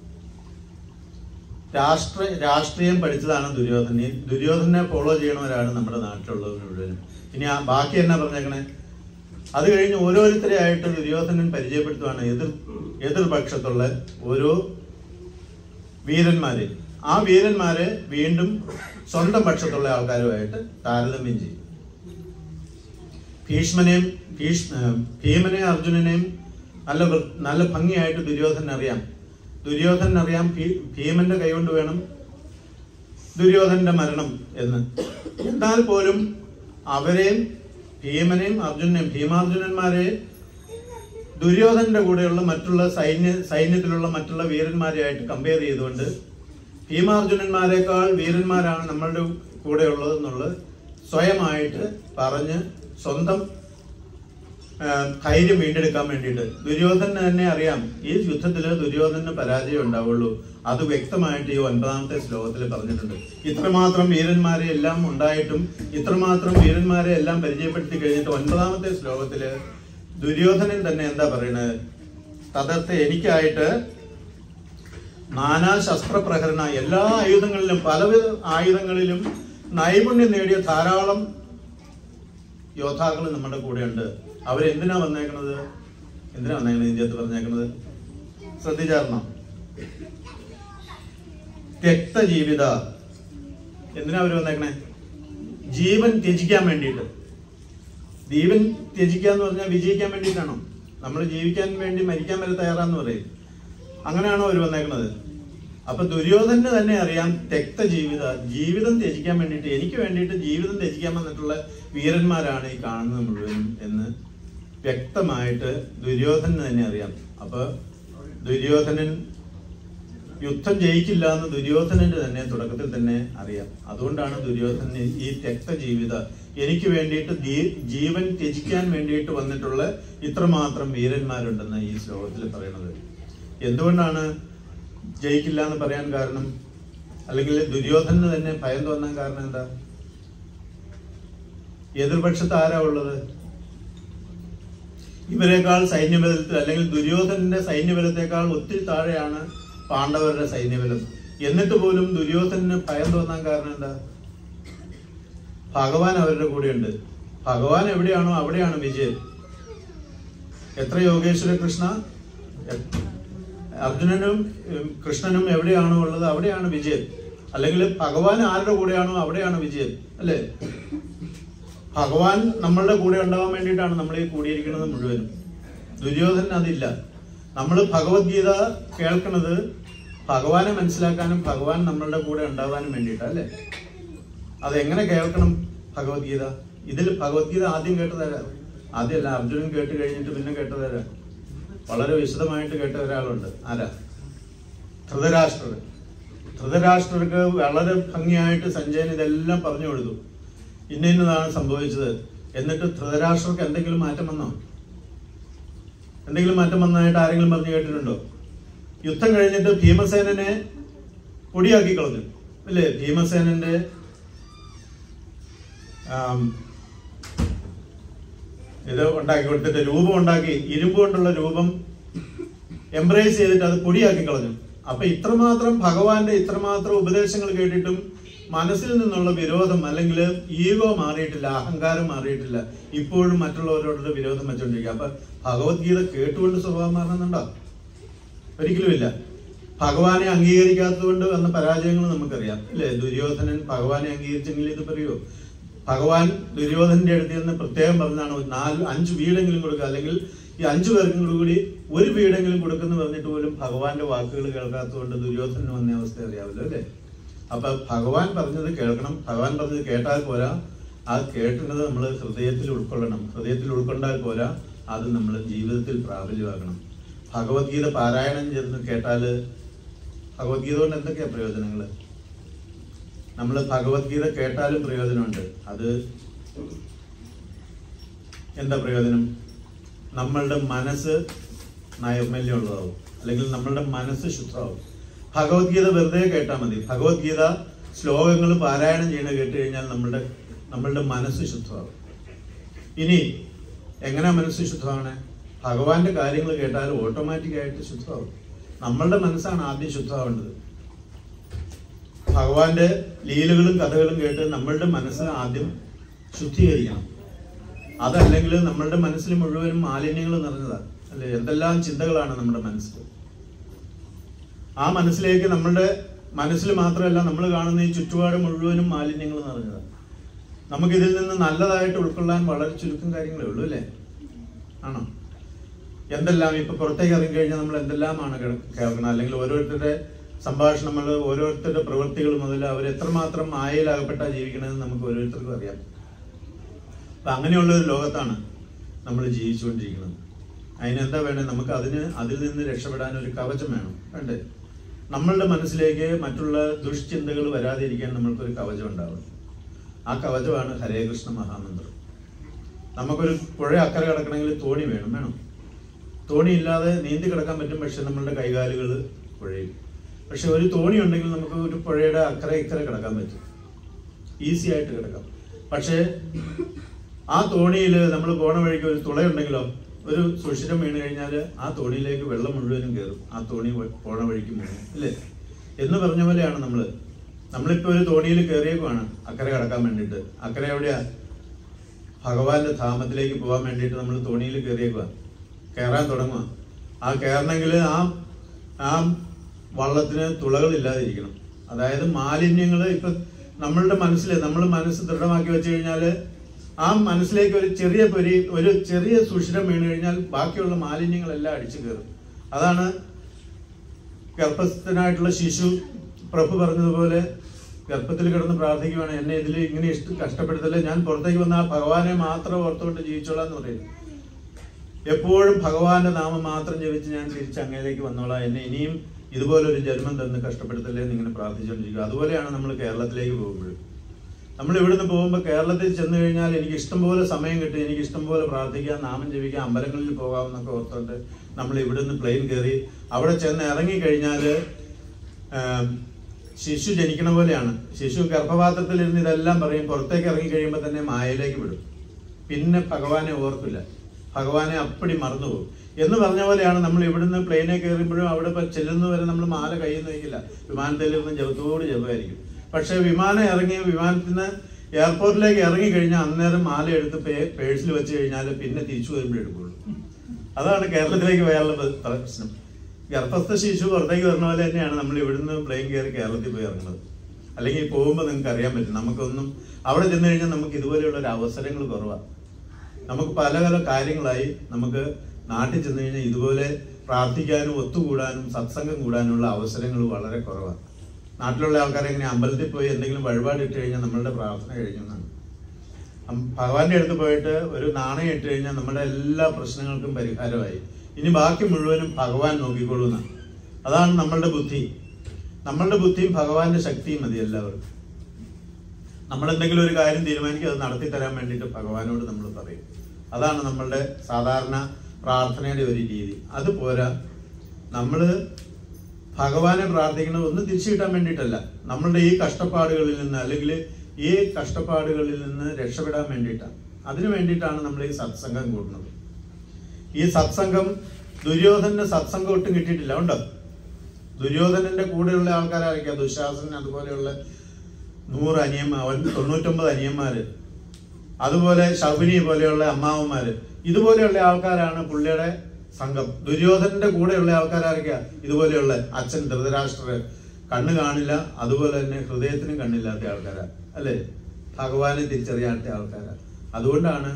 S1: രാഷ്ട്ര രാഷ്ട്രീയം പഠിച്ചതാണ് ദുര്യോധന ഈ ദുര്യോധനെ ഫോളോ ചെയ്യണവരാണ് നമ്മുടെ നാട്ടിലുള്ളവർ മുഴുവനും ഇനി ആ ബാക്കി എന്നാ പറഞ്ഞേക്കണേ അത് കഴിഞ്ഞ് ഓരോരുത്തരെയായിട്ട് ദുര്യോധനൻ പരിചയപ്പെടുത്തുവാണ് എതിർ എതിർപക്ഷത്തുള്ള ഓരോ വീരന്മാരെ ആ വീരന്മാരെ വീണ്ടും സ്വന്തം പക്ഷത്തുള്ള ആൾക്കാരുമായിട്ട് താരതമ്യം ചെയ്യും ഭീഷ്മനെയും ഭീഷ് ഏർ ഭീമനെയും അർജുനനെയും നല്ല വൃ- നല്ല ഭംഗിയായിട്ട് ദുര്യോധനൻ അറിയാം ദുര്യോധനൻ അറിയാം ഭീ- ഭീമന്റെ കൈകൊണ്ട് വേണം ദുര്യോധനന്റെ മരണം എന്ന് എന്നാൽ പോലും അവരെയും ഭീമനെയും അർജുനെയും ഭീമാർജുനന്മാരെ ദുര്യോധനന്റെ കൂടെയുള്ള മറ്റുള്ള സൈന്യ സൈന്യത്തിലുള്ള മറ്റുള്ള വീരന്മാരെയായിട്ട് കമ്പയർ ചെയ്തുകൊണ്ട് ഭീമാർജുനന്മാരെക്കാൾ വീരന്മാരാണ് നമ്മളുടെ കൂടെ ഉള്ളതെന്നുള്ളത് സ്വയമായിട്ട് പറഞ്ഞ് സ്വന്തം ആ, ധൈര്യം വീണ്ടെടുക്കാൻ വേണ്ടിയിട്ട് ദുര്യോധനന് തന്നെ അറിയാം ഈ യുദ്ധത്തിൽ ദുര്യോധനന് പരാജയം ഉണ്ടാവുള്ളൂ അത് വ്യക്തമായിട്ട് ഈ ഒൻപതാമത്തെ ശ്ലോകത്തിൽ പറഞ്ഞിട്ടുണ്ട് ഇത്രമാത്രം വീരന്മാരെ എല്ലാം ഉണ്ടായിട്ടും ഇത്രമാത്രം വീരന്മാരെ എല്ലാം പരിചയപ്പെടുത്തി കഴിഞ്ഞിട്ട് ഒൻപതാമത്തെ ശ്ലോകത്തില് ദുര്യോധനൻ തന്നെ എന്താ പറയണത് തദർത്ത് എനിക്കായിട്ട് നാനാ ശസ്ത്രപ്രഹരണ എല്ലാ ആയുധങ്ങളിലും പലവിധ ആയുധങ്ങളിലും നൈപുണ്യം നേടിയ ധാരാളം യോദ്ധാക്കൾ നമ്മുടെ കൂടെയുണ്ട് അവരെന്തിനാ വന്നേക്കണത് എന്തിനാ വന്നേക്കണത് ഇന്ത്യത്ത് പറഞ്ഞേക്കണത് ശ്രദ്ധിച്ചാർന്നോ തെക്ത ജീവിത എന്തിനാ അവര് വന്നേക്കണേ ജീവൻ ത്യജിക്കാൻ വേണ്ടിയിട്ട് ജീവൻ ത്യജിക്കുക എന്ന് പറഞ്ഞാൽ വിജയിക്കാൻ വേണ്ടിയിട്ടാണോ നമ്മൾ ജീവിക്കാൻ വേണ്ടി മരിക്കാൻ വരെ തയ്യാറാന്ന് പറയും അങ്ങനെയാണോ അവർ വന്നേക്കുന്നത് അപ്പൊ ദുര്യോധന് തന്നെ അറിയാം തെക്ത ജീവിത ജീവിതം ത്യജിക്കാൻ വേണ്ടിയിട്ട് എനിക്ക് വേണ്ടിയിട്ട് ജീവിതം ത്യജിക്കാൻ വന്നിട്ടുള്ള വീരന്മാരാണ് ഈ കാണുന്നത് മുഴുവനും എന്ന് വ്യക്തമായിട്ട് ദുര്യോധനന് തന്നെ അറിയാം അപ്പൊ ദുര്യോധനൻ യുദ്ധം ജയിക്കില്ല എന്ന് ദുര്യോധനന്റെ തന്നെ തുടക്കത്തിൽ തന്നെ അറിയാം അതുകൊണ്ടാണ് ദുര്യോധനൻ ഈ തെക്ത ജീവിത എനിക്ക് വേണ്ടിയിട്ട് ദീ- ജീവൻ ത്യജിക്കാൻ വേണ്ടിയിട്ട് വന്നിട്ടുള്ള ഇത്രമാത്രം വീരന്മാരുണ്ടെന്ന് ഈ ശ്ലോകത്തിൽ പറയുന്നത് എന്തുകൊണ്ടാണ് ജയിക്കില്ല എന്ന് പറയാൻ കാരണം അല്ലെങ്കിൽ ദുര്യോധനന് തന്നെ ഭയം തോന്നാൻ കാരണം എന്താ എതിർപക്ഷത്ത് ആരാ ഉള്ളത് ഇവരെക്കാൾ സൈന്യബലത്തിൽ അല്ലെങ്കിൽ ദുര്യോധനന്റെ സൈന്യബലത്തെക്കാൾ ഒത്തിരി താഴെയാണ് പാണ്ഡവരുടെ സൈന്യബലം എന്നിട്ട് പോലും ദുര്യോധനന് ഭയം തോന്നാൻ കാരണം എന്താ ഭഗവാൻ അവരുടെ കൂടെയുണ്ട് ഭഗവാൻ എവിടെയാണോ അവിടെയാണ് വിജയം എത്ര യോഗേശ്വര കൃഷ്ണ എ- അർജുനനും ഉം, കൃഷ്ണനും എവിടെയാണോ ഉള്ളത് അവിടെയാണ് വിജയം അല്ലെങ്കിൽ ഭഗവാൻ ആരുടെ കൂടെയാണോ അവിടെയാണ് വിജയം അല്ലേ ഭഗവാൻ നമ്മളുടെ കൂടെ ഉണ്ടാവാൻ വേണ്ടിയിട്ടാണ് നമ്മൾ ഈ കൂടിയിരിക്കുന്നത് മുഴുവനും ദുര്യോധനൻ അതില്ല നമ്മൾ ഭഗവത്ഗീത കേൾക്കുന്നത് ഭഗവാനെ മനസ്സിലാക്കാനും ഭഗവാൻ നമ്മളുടെ കൂടെ ഉണ്ടാവാനും വേണ്ടിയിട്ടാ അല്ലേ അതെങ്ങനെ കേൾക്കണം ഭഗവത്ഗീത ഇതിൽ ഭഗവത്ഗീത ആദ്യം കേട്ടതാരാ ആദ്യമല്ല അർജുനൻ കേട്ട് കഴിഞ്ഞിട്ട് പിന്നെ കേട്ടതാരാ വളരെ വിശദമായിട്ട് കേട്ട ഒരാളുണ്ട് ആരാ ധൃതരാഷ്ട്രർ ധൃതരാഷ്ട്രർക്ക് വളരെ ഭംഗിയായിട്ട് സഞ്ജയൻ ഇതെല്ലാം പറഞ്ഞു കൊടുത്തു ഇന്ന ഇന്നതാണ് സംഭവിച്ചത് എന്നിട്ട് ധൃതരാഷ്ട്രർക്ക് എന്തെങ്കിലും മാറ്റം വന്നോ എന്തെങ്കിലും മാറ്റം വന്നതായിട്ട് ആരെങ്കിലും പറഞ്ഞു കേട്ടിട്ടുണ്ടോ യുദ്ധം കഴിഞ്ഞിട്ട് ഭീമസേനനെ പൊടിയാക്കി കളഞ്ഞു അല്ലേ ഭീമസേനന്റെ ആം, ഇത് ഉണ്ടാക്കി കൊടുത്തിട്ട് രൂപം ഉണ്ടാക്കി ഇരുമ്പ് കൊണ്ടുള്ള രൂപം എംബ്രേസ് ചെയ്തിട്ട് അത് പൊടിയാക്കി കളഞ്ഞു അപ്പൊ ഇത്രമാത്രം ഭഗവാന്റെ ഇത്രമാത്രം ഉപദേശങ്ങൾ കേട്ടിട്ടും മനസ്സിൽ നിന്നുള്ള വിരോധം അല്ലെങ്കിൽ ഈഗോ മാറിയിട്ടില്ല അഹങ്കാരം മാറിയിട്ടില്ല ഇപ്പോഴും മറ്റുള്ളവരോടുള്ള വിരോധം വെച്ചോണ്ടിരിക്കുക അപ്പൊ ഭഗവത്ഗീത കേട്ടുകൊണ്ട് സ്വഭാവം മാറുന്നുണ്ടോ ഒരിക്കലും ഇല്ല ഭഗവാനെ അംഗീകരിക്കാത്തതുകൊണ്ട് വന്ന പരാജയങ്ങൾ നമുക്കറിയാം അല്ലേ ദുര്യോധനൻ ഭഗവാനെ അംഗീകരിച്ചെങ്കിൽ ഇത് പറയുമോ ഭഗവാൻ ദുര്യോധനന്റെ അടുത്ത് നിന്ന് പ്രത്യേകം പറഞ്ഞാണ് ഒരു നാല് അഞ്ച് വീടെങ്കിലും കൊടുക്കുക അല്ലെങ്കിൽ ഈ അഞ്ചു പേർക്കും കൂടി ഒരു വീടെങ്കിലും കൊടുക്കുന്നു പറഞ്ഞിട്ട് പോലും ഭഗവാന്റെ വാക്കുകൾ കേൾക്കാത്തതുകൊണ്ട് ദുര്യോധനന് വന്ന അവസ്ഥ അറിയാമല്ലോ അല്ലേ അപ്പൊ ഭഗവാൻ പറഞ്ഞത് കേൾക്കണം ഭഗവാൻ പറഞ്ഞത് കേട്ടാൽ പോരാ ആ കേട്ടുന്നത് നമ്മൾ ഹൃദയത്തിൽ ഉൾക്കൊള്ളണം ഹൃദയത്തിൽ ഉൾക്കൊണ്ടാൽ പോരാ അത് നമ്മൾ ജീവിതത്തിൽ പ്രാബല്യമാക്കണം ഭഗവത്ഗീത പാരായണം ചെയ്ത് കേട്ടാല് ഭഗവത്ഗീത കൊണ്ട് എന്തൊക്കെയാ പ്രയോജനങ്ങള് നമ്മൾ ഭഗവത്ഗീത കേട്ടാലും പ്രയോജനമുണ്ട് അത് എന്താ പ്രയോജനം നമ്മളുടെ മനസ്സ് നൈർമല്യമുള്ളതാവും അല്ലെങ്കിൽ നമ്മളുടെ മനസ്സ് ശുദ്ധമാവും ഭഗവത്ഗീത വെറുതെ കേട്ടാൽ മതി ഭഗവത്ഗീത ശ്ലോകങ്ങൾ പാരായണം ചെയ്യണ കേട്ട് കഴിഞ്ഞാൽ നമ്മളുടെ നമ്മളുടെ മനസ്സ് ശുദ്ധമാവും ഇനി എങ്ങനെ മനസ്സ് ശുദ്ധമാണ് ഭഗവാന്റെ കാര്യങ്ങൾ കേട്ടാൽ ഓട്ടോമാറ്റിക് ആയിട്ട് ശുദ്ധമാവും നമ്മളുടെ മനസ്സാണ് ആദ്യം ശുദ്ധമാവേണ്ടത് ഭഗവാന്റെ ലീലകളും കഥകളും കേട്ട് നമ്മളുടെ മനസ്സ് ആദ്യം ശുദ്ധീകരിക്കണം അതല്ലെങ്കിൽ നമ്മളുടെ മനസ്സിൽ മുഴുവനും മാലിന്യങ്ങൾ നിറഞ്ഞതാണ് അല്ലെ എന്തെല്ലാം ചിന്തകളാണ് നമ്മുടെ മനസ്സിൽ ആ മനസ്സിലേക്ക് നമ്മളുടെ മനസ്സിൽ മാത്രമല്ല നമ്മൾ കാണുന്ന ഈ ചുറ്റുപാട് മുഴുവനും മാലിന്യങ്ങൾ നിറഞ്ഞതാണ് നമുക്കിതിൽ നിന്ന് നല്ലതായിട്ട് ഉൾക്കൊള്ളാൻ വളരെ ചുരുക്കം കാര്യങ്ങളേ ഉള്ളൂ അല്ലേ ആണോ എന്തെല്ലാം ഇപ്പൊ പുറത്തേക്ക് ഇറങ്ങി കഴിഞ്ഞാൽ നമ്മൾ എന്തെല്ലാമാണ് കേ- കേൾക്കുന്നത് അല്ലെങ്കിൽ ഓരോരുത്തരുടെ സംഭാഷണങ്ങൾ ഓരോരുത്തരുടെ പ്രവൃത്തികൾ മുതൽ അവർ എത്രമാത്രം മായയിലാകപ്പെട്ടാ ജീവിക്കണമെന്ന് നമുക്ക് ഓരോരുത്തർക്കും അറിയാം അപ്പൊ അങ്ങനെയുള്ള ഒരു ലോകത്താണ് നമ്മൾ ജീവിച്ചുകൊണ്ടിരിക്കുന്നത് അതിനെന്താ വേണ്ടത് നമുക്ക് അതിന് അതിൽ നിന്ന് രക്ഷപ്പെടാൻ ഒരു കവചം വേണം വേണ്ടേ നമ്മളുടെ മനസ്സിലേക്ക് മറ്റുള്ള ദുഷ്ചിന്തകൾ വരാതിരിക്കാൻ നമ്മൾക്കൊരു കവചം ഉണ്ടാവണം ആ കവചമാണ് ഹരേ കൃഷ്ണ മഹാമന്ത്രം നമുക്കൊരു പുഴ അക്കരെ കിടക്കണമെങ്കിൽ തോണി വേണം വേണം തോണി ഇല്ലാതെ നീന്തി കിടക്കാൻ പറ്റും പക്ഷെ നമ്മളുടെ കൈകാലുകൾ പുഴയും പക്ഷെ ഒരു തോണി ഉണ്ടെങ്കിൽ നമുക്ക് ഒരു പുഴയുടെ അക്കരെ ഇക്കരെ കിടക്കാൻ പറ്റും ഈസി ആയിട്ട് കിടക്കാം പക്ഷേ ആ തോണിയിൽ നമ്മൾ പോണ വഴിക്ക് ഒരു തുളയുണ്ടെങ്കിലോ ഒരു സുഷിരം വീണ് കഴിഞ്ഞാൽ ആ തോണിയിലേക്ക് വെള്ളം മുഴുവനും കയറും ആ തോണി വ- പോണ വഴിക്ക് മുങ്ങും ഇല്ലേ എന്ന് പറഞ്ഞ പോലെയാണ് നമ്മൾ നമ്മളിപ്പോ ഒരു തോണിയിൽ കയറിയേക്കുവാണ് അക്കരെ കടക്കാൻ വേണ്ടിയിട്ട് അക്കരെ എവിടെയാ ഭഗവാന്റെ ധാമത്തിലേക്ക് പോകാൻ വേണ്ടിയിട്ട് നമ്മൾ തോണിയിൽ കയറിയേക്കുക കയറാൻ തുടങ്ങുക ആ കയറണമെങ്കിൽ ആ ആ വള്ളത്തിന് തുളകൾ ഇല്ലാതിരിക്കണം അതായത് മാലിന്യങ്ങൾ ഇപ്പൊ നമ്മളുടെ മനസ്സിൽ നമ്മൾ മനസ്സ് ദൃഢമാക്കി വെച്ച് കഴിഞ്ഞാല് ആ മനസ്സിലേക്ക് ഒരു ചെറിയ പൊരി ഒരു ചെറിയ സുഷിരം വീണ് കഴിഞ്ഞാൽ ബാക്കിയുള്ള മാലിന്യങ്ങളെല്ലാം അടിച്ചു കയറും അതാണ് ഗർഭസ്ഥനായിട്ടുള്ള ശിശു പ്രഭു പറഞ്ഞതുപോലെ ഗർഭത്തിൽ കിടന്ന് പ്രാർത്ഥിക്കുവാണ് എന്നെ ഇതിൽ ഇങ്ങനെ ഇഷ്ട കഷ്ടപ്പെടുത്തല്ലേ ഞാൻ പുറത്തേക്ക് വന്ന ആ ഭഗവാനെ മാത്രം ഓർത്തുകൊണ്ട് ജീവിച്ചോളാം എന്ന് പറയും എപ്പോഴും ഭഗവാന്റെ നാമം മാത്രം ജപിച്ച് ഞാൻ തിരിച്ച് അങ്ങയിലേക്ക് വന്നോളാം എന്നെ ഇനിയും ഇതുപോലൊരു ജന്മം തന്ന് കഷ്ടപ്പെടുത്തല്ലേ എന്ന് ഇങ്ങനെ പ്രാർത്ഥിച്ചുകൊണ്ടിരിക്കുക അതുപോലെയാണ് നമ്മൾ കേരളത്തിലേക്ക് പോകുമ്പോൾ നമ്മൾ ഇവിടുന്ന് പോകുമ്പോൾ കേരളത്തിൽ ചെന്ന് കഴിഞ്ഞാൽ എനിക്ക് ഇഷ്ടംപോലെ സമയം കിട്ടും എനിക്ക് ഇഷ്ടംപോലെ പ്രാർത്ഥിക്കാം നാമം ജപിക്കാം അമ്പലങ്ങളിൽ പോകാമെന്നൊക്കെ ഓർത്തുകൊണ്ട് നമ്മൾ ഇവിടുന്ന് പ്ലെയിൻ കയറി അവിടെ ചെന്ന് ഇറങ്ങിക്കഴിഞ്ഞാൽ ശിശു ജനിക്കണ പോലെയാണ് ശിശു ഗർഭപാത്രത്തിൽ ഇരുന്ന് ഇതെല്ലാം പറയും പുറത്തേക്ക് ഇറങ്ങി കഴിയുമ്പോൾ തന്നെ മായയിലേക്ക് വിടും പിന്നെ ഭഗവാനെ ഓർക്കില്ല ഭഗവാനെ അപ്പടി മറന്നുപോകും എന്ന് പറഞ്ഞ പോലെയാണ് നമ്മൾ ഇവിടുന്ന് പ്ലെയിനെ കയറുമ്പോഴും അവിടെ ഇപ്പൊ ചെല്ലുന്നവരെ നമ്മൾ മാല കയ്യിൽ നിന്ന് വയ്ക്കില്ല വിമാനത്തിൽ ഇരുന്ന് ജപത്തോട് ജപമായിരിക്കും പക്ഷെ വിമാനം ഇറങ്ങി വിമാനത്തിൽ നിന്ന് എയർപോർട്ടിലേക്ക് ഇറങ്ങി കഴിഞ്ഞാൽ അന്നേരം മാല എടുത്ത് പേ- പേഴ്സിൽ വെച്ച് കഴിഞ്ഞാൽ പിന്നെ തിരിച്ചു വരുമ്പോഴേ എടുക്കുള്ളൂ അതാണ് കേരളത്തിലേക്ക് പോയാലുള്ള പ്ര- പ്രശ്നം ഗർഭസ്ഥ ശിശു പുറത്തേക്ക് വരുന്ന പോലെ തന്നെയാണ് നമ്മൾ ഇവിടുന്ന് പ്ലെയിൻ കയറി കേരളത്തിൽ പോയി ഇറങ്ങുന്നത് അല്ലെങ്കിൽ പോകുമ്പോൾ നിങ്ങൾക്ക് അറിയാൻ പറ്റും നമുക്കൊന്നും അവിടെ ചെന്ന് കഴിഞ്ഞാൽ നമുക്ക് ഇതുപോലെയുള്ള ഒരു അവസരങ്ങൾ കുറവാണ് നമുക്ക് പല പല കാര്യങ്ങളായി നമുക്ക് നാട്ടിൽ ചെന്ന് കഴിഞ്ഞാൽ ഇതുപോലെ പ്രാർത്ഥിക്കാനും ഒത്തുകൂടാനും സത്സംഗം കൂടാനുള്ള അവസരങ്ങൾ വളരെ കുറവാണ് നാട്ടിലുള്ള ആൾക്കാരെ എങ്ങനെ അമ്പലത്തിൽ പോയി എന്തെങ്കിലും വഴിപാട് ഇട്ട് കഴിഞ്ഞാൽ നമ്മളുടെ പ്രാർത്ഥന കഴിഞ്ഞു എന്നാണ് അം- ഭഗവാന്റെ അടുത്ത് പോയിട്ട് ഒരു നാണയം ഇട്ട് കഴിഞ്ഞാൽ നമ്മുടെ എല്ലാ പ്രശ്നങ്ങൾക്കും പരിഹാരമായി ഇനി ബാക്കി മുഴുവനും ഭഗവാൻ നോക്കിക്കൊള്ളുന്ന അതാണ് നമ്മളുടെ ബുദ്ധി നമ്മളുടെ ബുദ്ധിയും ഭഗവാന്റെ ശക്തിയും മതി എല്ലാവർക്കും നമ്മൾ എന്തെങ്കിലും ഒരു കാര്യം തീരുമാനിക്കുക അത് നടത്തി തരാൻ വേണ്ടിയിട്ട് ഭഗവാനോട് നമ്മൾ പറയും അതാണ് നമ്മളുടെ സാധാരണ പ്രാർത്ഥനയുടെ ഒരു രീതി അത് പോരാ നമ്മൾ ഭഗവാനെ പ്രാർത്ഥിക്കുന്നത് ഒന്ന് തിരിച്ചു കിട്ടാൻ വേണ്ടിയിട്ടല്ല നമ്മളുടെ ഈ കഷ്ടപ്പാടുകളിൽ നിന്ന് അല്ലെങ്കിൽ ഈ കഷ്ടപ്പാടുകളിൽ നിന്ന് രക്ഷപ്പെടാൻ വേണ്ടിയിട്ടാണ് അതിനു വേണ്ടിയിട്ടാണ് നമ്മൾ ഈ സത്സംഗം കൂടുന്നത് ഈ സത്സംഗം ദുര്യോധനന് സത്സംഗം ഒട്ടും കിട്ടിയിട്ടില്ല ഉണ്ടോ ദുര്യോധനന്റെ കൂടെയുള്ള ആൾക്കാരായിരിക്കാം ദുശാസനൻ അതുപോലെയുള്ള നൂറ് അനിയന്മാർ തൊണ്ണൂറ്റൊമ്പത് അനിയന്മാര് അതുപോലെ ശകുനി പോലെയുള്ള അമ്മാവന്മാര് ഇതുപോലെയുള്ള ആൾക്കാരാണ് പുള്ളിയുടെ സംഘം ദുര്യോധനന്റെ കൂടെയുള്ള ആൾക്കാരായിരിക്കാം ഇതുപോലെയുള്ള അച്ഛൻ ധൃതരാഷ്ട്രർ കണ്ണ് കാണില്ല അതുപോലെ തന്നെ ഹൃദയത്തിനും കണ്ണില്ലാത്ത ആൾക്കാരാ അല്ലേ ഭഗവാനെ തിരിച്ചറിയാത്ത ആൾക്കാരാ അതുകൊണ്ടാണ്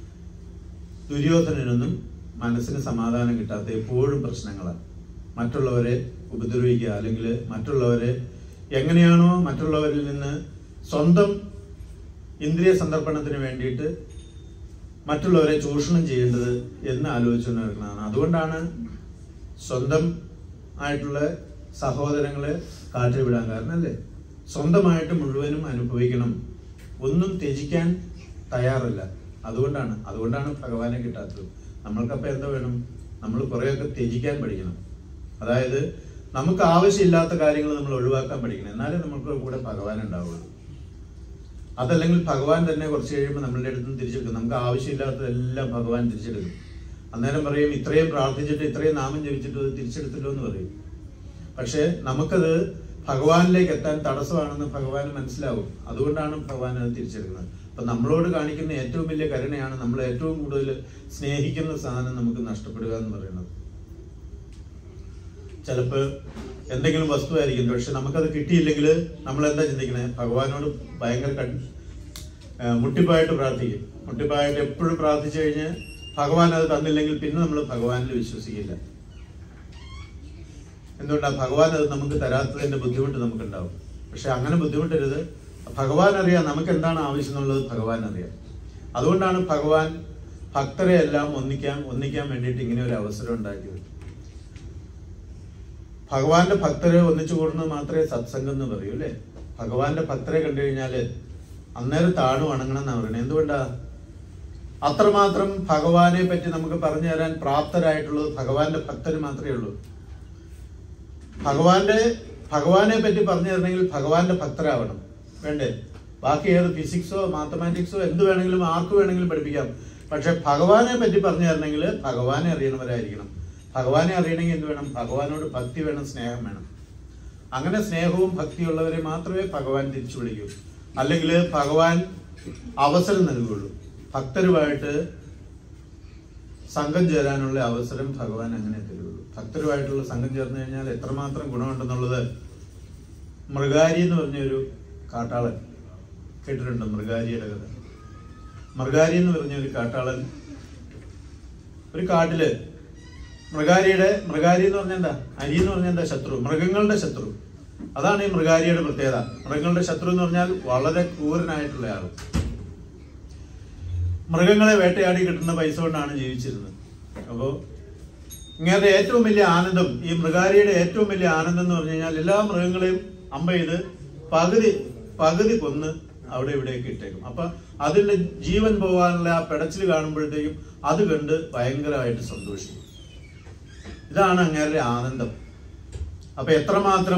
S1: ദുര്യോധനനൊന്നും മനസ്സിന് സമാധാനം കിട്ടാത്ത എപ്പോഴും പ്രശ്നങ്ങളാണ് മറ്റുള്ളവരെ ഉപദ്രവിക്കുക അല്ലെങ്കിൽ മറ്റുള്ളവരെ എങ്ങനെയാണോ മറ്റുള്ളവരിൽ നിന്ന് സ്വന്തം ഇന്ദ്രിയ സന്ദർപ്പണത്തിന് വേണ്ടിയിട്ട് മറ്റുള്ളവരെ ചൂഷണം ചെയ്യേണ്ടത് എന്ന് ആലോചിച്ചുകൊണ്ട് നടക്കുന്നതാണ് അതുകൊണ്ടാണ് സ്വന്തം ആയിട്ടുള്ള സഹോദരങ്ങളെ കാറ്റിൽ വിടാൻ കാരണം അല്ലേ സ്വന്തമായിട്ട് മുഴുവനും അനുഭവിക്കണം ഒന്നും ത്യജിക്കാൻ തയ്യാറല്ല അതുകൊണ്ടാണ് അതുകൊണ്ടാണ് ഭഗവാനെ കിട്ടാത്തത് നമ്മൾക്കപ്പോൾ എന്താ വേണം നമ്മൾ കുറേയൊക്കെ ത്യജിക്കാൻ പഠിക്കണം അതായത് നമുക്ക് ആവശ്യമില്ലാത്ത കാര്യങ്ങൾ നമ്മൾ ഒഴിവാക്കാൻ പഠിക്കണം എന്നാലേ നമുക്ക് കൂടെ ഭഗവാൻ ഉണ്ടാവുള്ളൂ അതല്ലെങ്കിൽ ഭഗവാൻ തന്നെ കുറച്ച് കഴിയുമ്പോൾ നമ്മളുടെ അടുത്ത് നിന്ന് തിരിച്ചെടുക്കും നമുക്ക് ആവശ്യമില്ലാത്തതെല്ലാം ഭഗവാൻ തിരിച്ചെടുക്കും അന്നേരം പറയും ഇത്രയും പ്രാർത്ഥിച്ചിട്ട് ഇത്രയും നാമം ജപിച്ചിട്ട് അത് തിരിച്ചെടുത്തല്ലോ എന്ന് പറയും പക്ഷേ നമുക്കത് ഭഗവാനിലേക്ക് എത്താൻ തടസ്സമാണെന്ന് ഭഗവാൻ മനസ്സിലാവും അതുകൊണ്ടാണ് ഭഗവാൻ അത് തിരിച്ചെടുക്കുന്നത് അപ്പൊ നമ്മളോട് കാണിക്കുന്ന ഏറ്റവും വലിയ കരുണയാണ് നമ്മൾ ഏറ്റവും കൂടുതൽ സ്നേഹിക്കുന്ന സാധനം നമുക്ക് നഷ്ടപ്പെടുക എന്ന് പറയുന്നത് ചിലപ്പോൾ എന്തെങ്കിലും വസ്തുവായിരിക്കും പക്ഷെ നമുക്കത് കിട്ടിയില്ലെങ്കിൽ നമ്മൾ എന്താ ചിന്തിക്കണേ ഭഗവാനോട് ഭയങ്കര കൺ- ആ, മുട്ടിപ്പായിട്ട് പ്രാർത്ഥിക്കും മുട്ടിപ്പായിട്ട് എപ്പോഴും പ്രാർത്ഥിച്ചു കഴിഞ്ഞ് ഭഗവാൻ അത് തന്നില്ലെങ്കിൽ പിന്നെ നമ്മൾ ഭഗവാനിൽ വിശ്വസിക്കില്ല എന്തുകൊണ്ടാണ് ഭഗവാൻ അത് നമുക്ക് തരാത്തതിന്റെ ബുദ്ധിമുട്ട് നമുക്കുണ്ടാവും പക്ഷെ അങ്ങനെ ബുദ്ധിമുട്ടരുത് ഭഗവാൻ അറിയാം നമുക്ക് എന്താണ് ആവശ്യം എന്നുള്ളത് ഭഗവാൻ അറിയാം അതുകൊണ്ടാണ് ഭഗവാൻ ഭക്തരെ എല്ലാം ഒന്നിക്കാൻ ഒന്നിക്കാൻ വേണ്ടിയിട്ട് ഇങ്ങനെ ഒരു അവസരം ഉണ്ടാക്കിയത് ഭഗവാന്റെ ഭക്തരെ ഒന്നിച്ചു കൂടുന്നത് മാത്രമേ സത്സംഗം എന്ന് പറയൂ അല്ലേ ഭഗവാന്റെ ഭക്തരെ കണ്ടു കഴിഞ്ഞാല് അന്നേരം താണു വണങ്ങണം എന്നാ പറയുന്നത് എന്തുകൊണ്ടാ അത്രമാത്രം ഭഗവാനെ പറ്റി നമുക്ക് പറഞ്ഞു തരാൻ പ്രാപ്തരായിട്ടുള്ളത് ഭഗവാന്റെ ഭക്തര് മാത്രമേ ഉള്ളൂ ഭഗവാന്റെ ഭഗവാനെ പറ്റി പറഞ്ഞു തരണമെങ്കിൽ ഭഗവാന്റെ ഭക്തരാവണം വേണ്ടേ ബാക്കി ഏത് ഫിസിക്സോ മാത്തമാറ്റിക്സോ എന്ത് വേണമെങ്കിലും ആർക്ക് വേണമെങ്കിലും പഠിപ്പിക്കാം പക്ഷെ ഭഗവാനെ പറ്റി പറഞ്ഞു തരണമെങ്കിൽ ഭഗവാനെ അറിയണവരായിരിക്കണം ഭഗവാനെ അറിയണമെങ്കിൽ എന്ത് വേണം ഭഗവാനോട് ഭക്തി വേണം സ്നേഹം വേണം അങ്ങനെ സ്നേഹവും ഭക്തിയുള്ളവരെ മാത്രമേ ഭഗവാൻ തിരിച്ചു വിളിക്കൂ അല്ലെങ്കിൽ ഭഗവാൻ അവസരം നൽകുകയുള്ളൂ ഭക്തരുമായിട്ട് സംഘം ചേരാനുള്ള അവസരം ഭഗവാൻ അങ്ങനെ തരുള്ളൂ ഭക്തരുമായിട്ടുള്ള സംഘം ചേർന്ന് കഴിഞ്ഞാൽ എത്രമാത്രം ഗുണമുണ്ടെന്നുള്ളത് മൃഗാരി എന്ന് പറഞ്ഞൊരു കാട്ടാളൻ കേട്ടിട്ടുണ്ടോ മൃഗാരിയുടെ കഥ മൃഗാരി എന്ന് പറഞ്ഞ ഒരു കാട്ടാളൻ ഒരു കാട്ടില് മൃഗാരിയുടെ മൃഗാരി എന്ന് പറഞ്ഞാൽ എന്താ അരി എന്ന് പറഞ്ഞാൽ എന്താ ശത്രു മൃഗങ്ങളുടെ ശത്രു അതാണ് ഈ മൃഗാരിയുടെ പ്രത്യേകത മൃഗങ്ങളുടെ ശത്രു എന്ന് പറഞ്ഞാൽ വളരെ ക്രൂരനായിട്ടുള്ള ആൾ മൃഗങ്ങളെ വേട്ടയാടി കിട്ടുന്ന പൈസ കൊണ്ടാണ് ജീവിച്ചിരുന്നത് അപ്പോ ഇങ്ങനത്തെ ഏറ്റവും വലിയ ആനന്ദം ഈ മൃഗാരിയുടെ ഏറ്റവും വലിയ ആനന്ദം എന്ന് പറഞ്ഞു കഴിഞ്ഞാൽ എല്ലാ മൃഗങ്ങളെയും അമ്പ ചെയ്ത് പകുതി പകുതി കൊന്ന് അവിടെ ഇവിടെയൊക്കെ ഇട്ടേക്കും അപ്പൊ അതിന്റെ ജീവൻ പോകാനുള്ള ആ പെടച്ചിൽ കാണുമ്പോഴത്തേക്കും അത് കണ്ട് ഭയങ്കരമായിട്ട് സന്തോഷിക്കും ഇതാണ് അങ്ങേരുടെ ആനന്ദം അപ്പൊ എത്രമാത്രം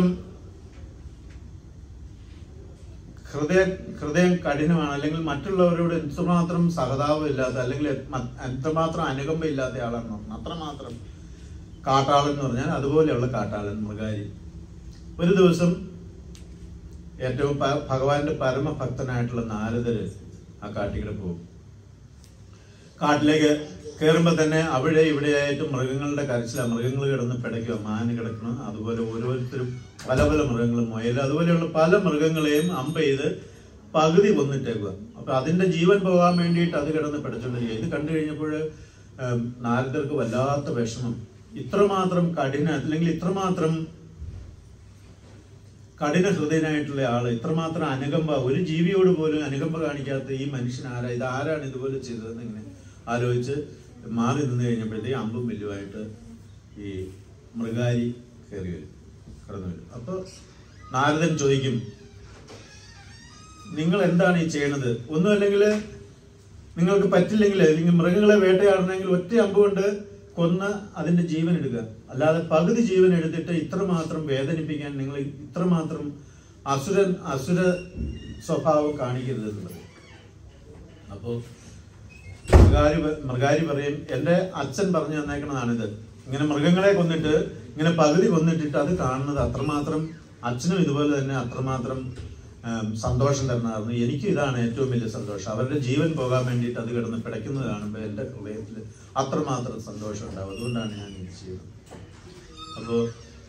S1: ഹൃദയ ഹൃദയം കഠിനമാണ് അല്ലെങ്കിൽ മറ്റുള്ളവരോട് എത്രമാത്രം സഹതാപം ഇല്ലാത്ത അല്ലെങ്കിൽ മ- എത്രമാത്രം അനുകമ്പ ഇല്ലാത്ത ആളാണെന്ന് പറഞ്ഞു അത്രമാത്രം കാട്ടാളൻ എന്ന് പറഞ്ഞാൽ അതുപോലെയുള്ള കാട്ടാളൻ മൃഗാരി ഒരു ദിവസം ഏറ്റവും പ- ഭഗവാന്റെ പരമഭക്തനായിട്ടുള്ള നാരദര് ആ കാട്ടിക്കൂടെ പോകും കാട്ടിലേക്ക് കയറുമ്പോൾ തന്നെ അവിടെ ഇവിടെയായിട്ട് മൃഗങ്ങളുടെ കരച്ചില മൃഗങ്ങൾ കിടന്ന് പിടയ്ക്കുക മാന് കിടക്കണം അതുപോലെ ഓരോരുത്തരും പല പല മൃഗങ്ങളും മുയൽ അതുപോലെയുള്ള പല മൃഗങ്ങളെയും അമ്പ ചെയ്ത് പകുതി കൊന്നിട്ടേക്കുക അപ്പൊ അതിന്റെ ജീവൻ പോകാൻ വേണ്ടിയിട്ട് അത് കിടന്ന് പിടച്ചോണ്ടിരിക്കുക ഇത് കണ്ടു കഴിഞ്ഞപ്പോൾ ഏം, നാരദർക്ക് വല്ലാത്ത വിഷമം ഇത്രമാത്രം കഠിന അല്ലെങ്കിൽ ഇത്രമാത്രം കഠിന ഹൃദയനായിട്ടുള്ള ആള് ഇത്രമാത്രം അനുകമ്പ ഒരു ജീവിയോട് പോലും അനുകമ്പ കാണിക്കാത്ത ഈ മനുഷ്യൻ ആരാ ഇത് ആരാണ് ഇതുപോലെ ചെയ്തതെന്ന് ഇങ്ങനെ ആലോചിച്ച് മാറി നിന്ന് കഴിഞ്ഞപ്പോഴത്തേക്ക് അമ്പും വില്ലുമായിട്ട് ഈ മൃഗാരി കയറി വരും കടന്നു വരും അപ്പൊ നാരദൻ ചോദിക്കും നിങ്ങൾ എന്താണ് ഈ ചെയ്യണത് ഒന്നുമല്ലെങ്കിൽ നിങ്ങൾക്ക് പറ്റില്ലെങ്കിൽ അല്ലെങ്കിൽ മൃഗങ്ങളെ വേട്ടയാടണമെങ്കിൽ ഒറ്റ അമ്പ് കൊണ്ട് കൊന്ന് അതിന്റെ ജീവൻ എടുക്കുക അല്ലാതെ പകുതി ജീവൻ എടുത്തിട്ട് ഇത്രമാത്രം വേദനിപ്പിക്കാൻ നിങ്ങൾ ഇത്രമാത്രം അസുര അസുര സ്വഭാവം കാണിക്കരുത് എന്നുള്ളത് അപ്പോ മൃഗാരി പ- മൃഗാരി പറയും എന്റെ അച്ഛൻ പറഞ്ഞു തന്നേക്കണതാണിത് ഇങ്ങനെ മൃഗങ്ങളെ കൊന്നിട്ട് ഇങ്ങനെ പകുതി കൊന്നിട്ടിട്ട് അത് കാണുന്നത് അത്രമാത്രം അച്ഛനും ഇതുപോലെ തന്നെ അത്രമാത്രം ഉം, സന്തോഷം തരുന്നതായിരുന്നു എനിക്ക് ഇതാണ് ഏറ്റവും വലിയ സന്തോഷം അവരുടെ ജീവൻ പോകാൻ വേണ്ടിയിട്ട് അത് കിടന്ന് പിടയ്ക്കുന്നത് കാണുമ്പോൾ എൻ്റെ ഹൃദയത്തിൽ അത്രമാത്രം സന്തോഷം ഉണ്ടാവും അതുകൊണ്ടാണ് ഞാൻ ഇത് ചെയ്യുന്നത് അപ്പോൾ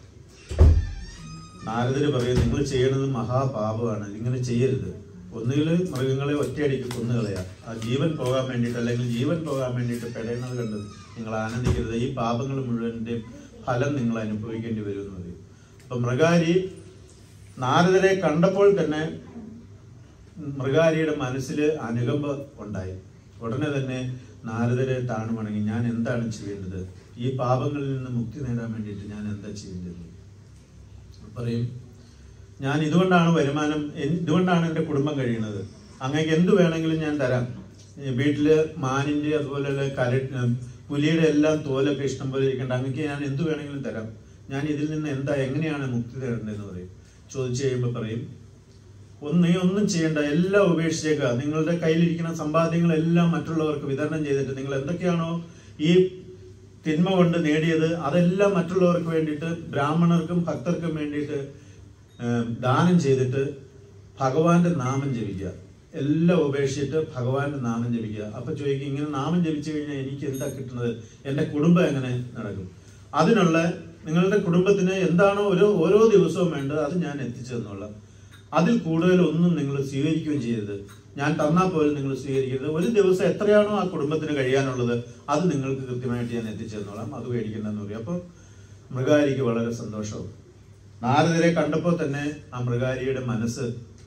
S1: നാരദര് പറയും നിങ്ങൾ ചെയ്യണത് മഹാപാപമാണ് ഇങ്ങനെ ചെയ്യരുത് ഒന്നുകിൽ മൃഗങ്ങളെ ഒറ്റയടിക്ക് കൊന്നുകളയാ ആ ജീവൻ പോകാൻ വേണ്ടിയിട്ട് അല്ലെങ്കിൽ ജീവൻ പോകാൻ വേണ്ടിയിട്ട് പെടയുന്നത് കണ്ട് നിങ്ങൾ ആനന്ദിക്കരുത് ഈ പാപങ്ങൾ മുഴുവൻ്റെയും ഫലം നിങ്ങൾ അനുഭവിക്കേണ്ടി വരും എന്ന് പറയും അപ്പൊ മൃഗാരി നാരദരെ കണ്ടപ്പോൾ തന്നെ മൃഗാരിയുടെ മനസ്സിൽ അനുകമ്പ ഉണ്ടായി ഉടനെ തന്നെ നാരദരെ താണു വണങ്ങി ഞാൻ എന്താണ് ചെയ്യേണ്ടത് ഈ പാപങ്ങളിൽ നിന്ന് മുക്തി നേടാൻ വേണ്ടിയിട്ട് ഞാൻ എന്താ ചെയ്യേണ്ടത് പറയും ഞാൻ ഇതുകൊണ്ടാണ് വരുമാനം എൻ- ഇതുകൊണ്ടാണ് എൻ്റെ കുടുംബം കഴിയുന്നത് അങ്ങേക്ക് എന്ത് വേണമെങ്കിലും ഞാൻ തരാം ഈ വീട്ടില് മാനിന്റെ അതുപോലെയുള്ള കര പുലിയുടെ എല്ലാം തോലൊക്കെ ഇഷ്ടം പോലെ ഇരിക്കേണ്ട അങ്ങക്ക് ഞാൻ എന്ത് വേണമെങ്കിലും തരാം ഞാൻ ഇതിൽ നിന്ന് എന്താ എങ്ങനെയാണ് മുക്തി തരേണ്ടതെന്ന് പറയും ചോദിച്ചു കഴിയുമ്പോൾ പറയും ഒന്ന് നീ ഒന്നും ചെയ്യണ്ട എല്ലാം ഉപേക്ഷിച്ചേക്കുക നിങ്ങളുടെ കയ്യിലിരിക്കുന്ന സമ്പാദ്യങ്ങളെല്ലാം മറ്റുള്ളവർക്ക് വിതരണം ചെയ്തിട്ട് നിങ്ങൾ എന്തൊക്കെയാണോ ഈ തിന്മ കൊണ്ട് നേടിയത് അതെല്ലാം മറ്റുള്ളവർക്ക് വേണ്ടിയിട്ട് ബ്രാഹ്മണർക്കും ഭക്തർക്കും വേണ്ടിയിട്ട് ഏം, ദാനം ചെയ്തിട്ട് ഭഗവാന്റെ നാമം ജപിക്കുക എല്ലാം ഉപേക്ഷിച്ചിട്ട് ഭഗവാന്റെ നാമം ജപിക്കുക അപ്പൊ ചോദിക്കും ഇങ്ങനെ നാമം ജപിച്ചു കഴിഞ്ഞാൽ എനിക്ക് എന്താ കിട്ടുന്നത് എന്റെ കുടുംബം എങ്ങനെ നടക്കും അതിനുള്ള നിങ്ങളുടെ കുടുംബത്തിന് എന്താണോ ഓരോ ഓരോ ദിവസവും വേണ്ടത് അത് ഞാൻ എത്തിച്ചു തന്നോളാം അതിൽ കൂടുതൽ ഒന്നും നിങ്ങൾ സ്വീകരിക്കുകയും ചെയ്യരുത് ഞാൻ തന്നാൽ പോലും നിങ്ങൾ സ്വീകരിക്കരുത് ഒരു ദിവസം എത്രയാണോ ആ കുടുംബത്തിന് കഴിയാനുള്ളത് അത് നിങ്ങൾക്ക് കൃത്യമായിട്ട് ഞാൻ എത്തിച്ചു തന്നോളാം അത് മേടിക്കണ്ടെന്ന് പറയും അപ്പോൾ മൃഗാരിക്ക് വളരെ സന്തോഷവും നാരദരെ കണ്ടപ്പോൾ തന്നെ ആ മൃഗാരിയുടെ മനസ്സ്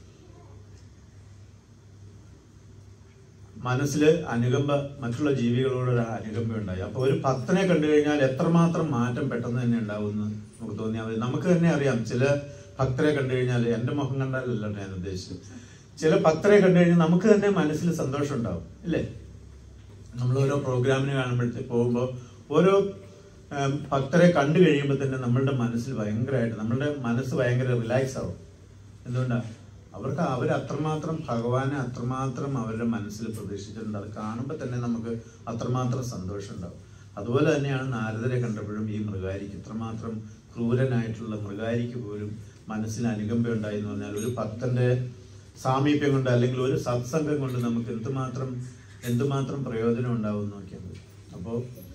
S1: മനസ്സിൽ അനുകമ്പ മറ്റുള്ള ജീവികളോടൊരു അനുകമ്പ ഉണ്ടായി അപ്പൊ ഒരു ഭക്തനെ കണ്ടു കഴിഞ്ഞാൽ എത്രമാത്രം മാറ്റം പെട്ടെന്ന് തന്നെ ഉണ്ടാവുമെന്ന് നമുക്ക് തോന്നിയാൽ മതി നമുക്ക് തന്നെ അറിയാം ചില ഭക്തരെ കണ്ടു കഴിഞ്ഞാൽ എന്റെ മുഖം കണ്ടാലല്ല ഞാൻ ഉദ്ദേശിച്ചത് ചില ഭക്തരെ കണ്ടു കഴിഞ്ഞാൽ നമുക്ക് തന്നെ മനസ്സിൽ സന്തോഷം ഉണ്ടാവും ഇല്ലേ നമ്മൾ ഓരോ പ്രോഗ്രാമിന് കാണുമ്പോഴത്തേക്ക് പോകുമ്പോൾ ഓരോ ഉം, ഭക്തരെ കണ്ടു കഴിയുമ്പോൾ തന്നെ നമ്മളുടെ മനസ്സിൽ ഭയങ്കരമായിട്ട് നമ്മളുടെ മനസ്സ് ഭയങ്കര റിലാക്സ് ആവും എന്തുകൊണ്ടാണ് അവർക്ക് അവർ അത്രമാത്രം ഭഗവാനെ അത്രമാത്രം അവരുടെ മനസ്സിൽ പ്രതീക്ഷിച്ചിട്ടുണ്ട് അത് കാണുമ്പോൾ തന്നെ നമുക്ക് അത്രമാത്രം സന്തോഷം ഉണ്ടാവും അതുപോലെ തന്നെയാണ് നാരദരെ കണ്ടപ്പോഴും ഈ മൃഗാരിക്ക് ഇത്രമാത്രം ക്രൂരനായിട്ടുള്ള മൃഗാരിക്ക് പോലും മനസ്സിന് അനുകമ്പ ഉണ്ടായി എന്ന് പറഞ്ഞാൽ ഒരു ഭക്തന്റെ സാമീപ്യം കൊണ്ട് അല്ലെങ്കിൽ ഒരു സത്സംഗം കൊണ്ട് നമുക്ക് എന്തുമാത്രം എന്തുമാത്രം പ്രയോജനം ഉണ്ടാവും എന്ന് നോക്കിയാൽ മതി അപ്പോൾ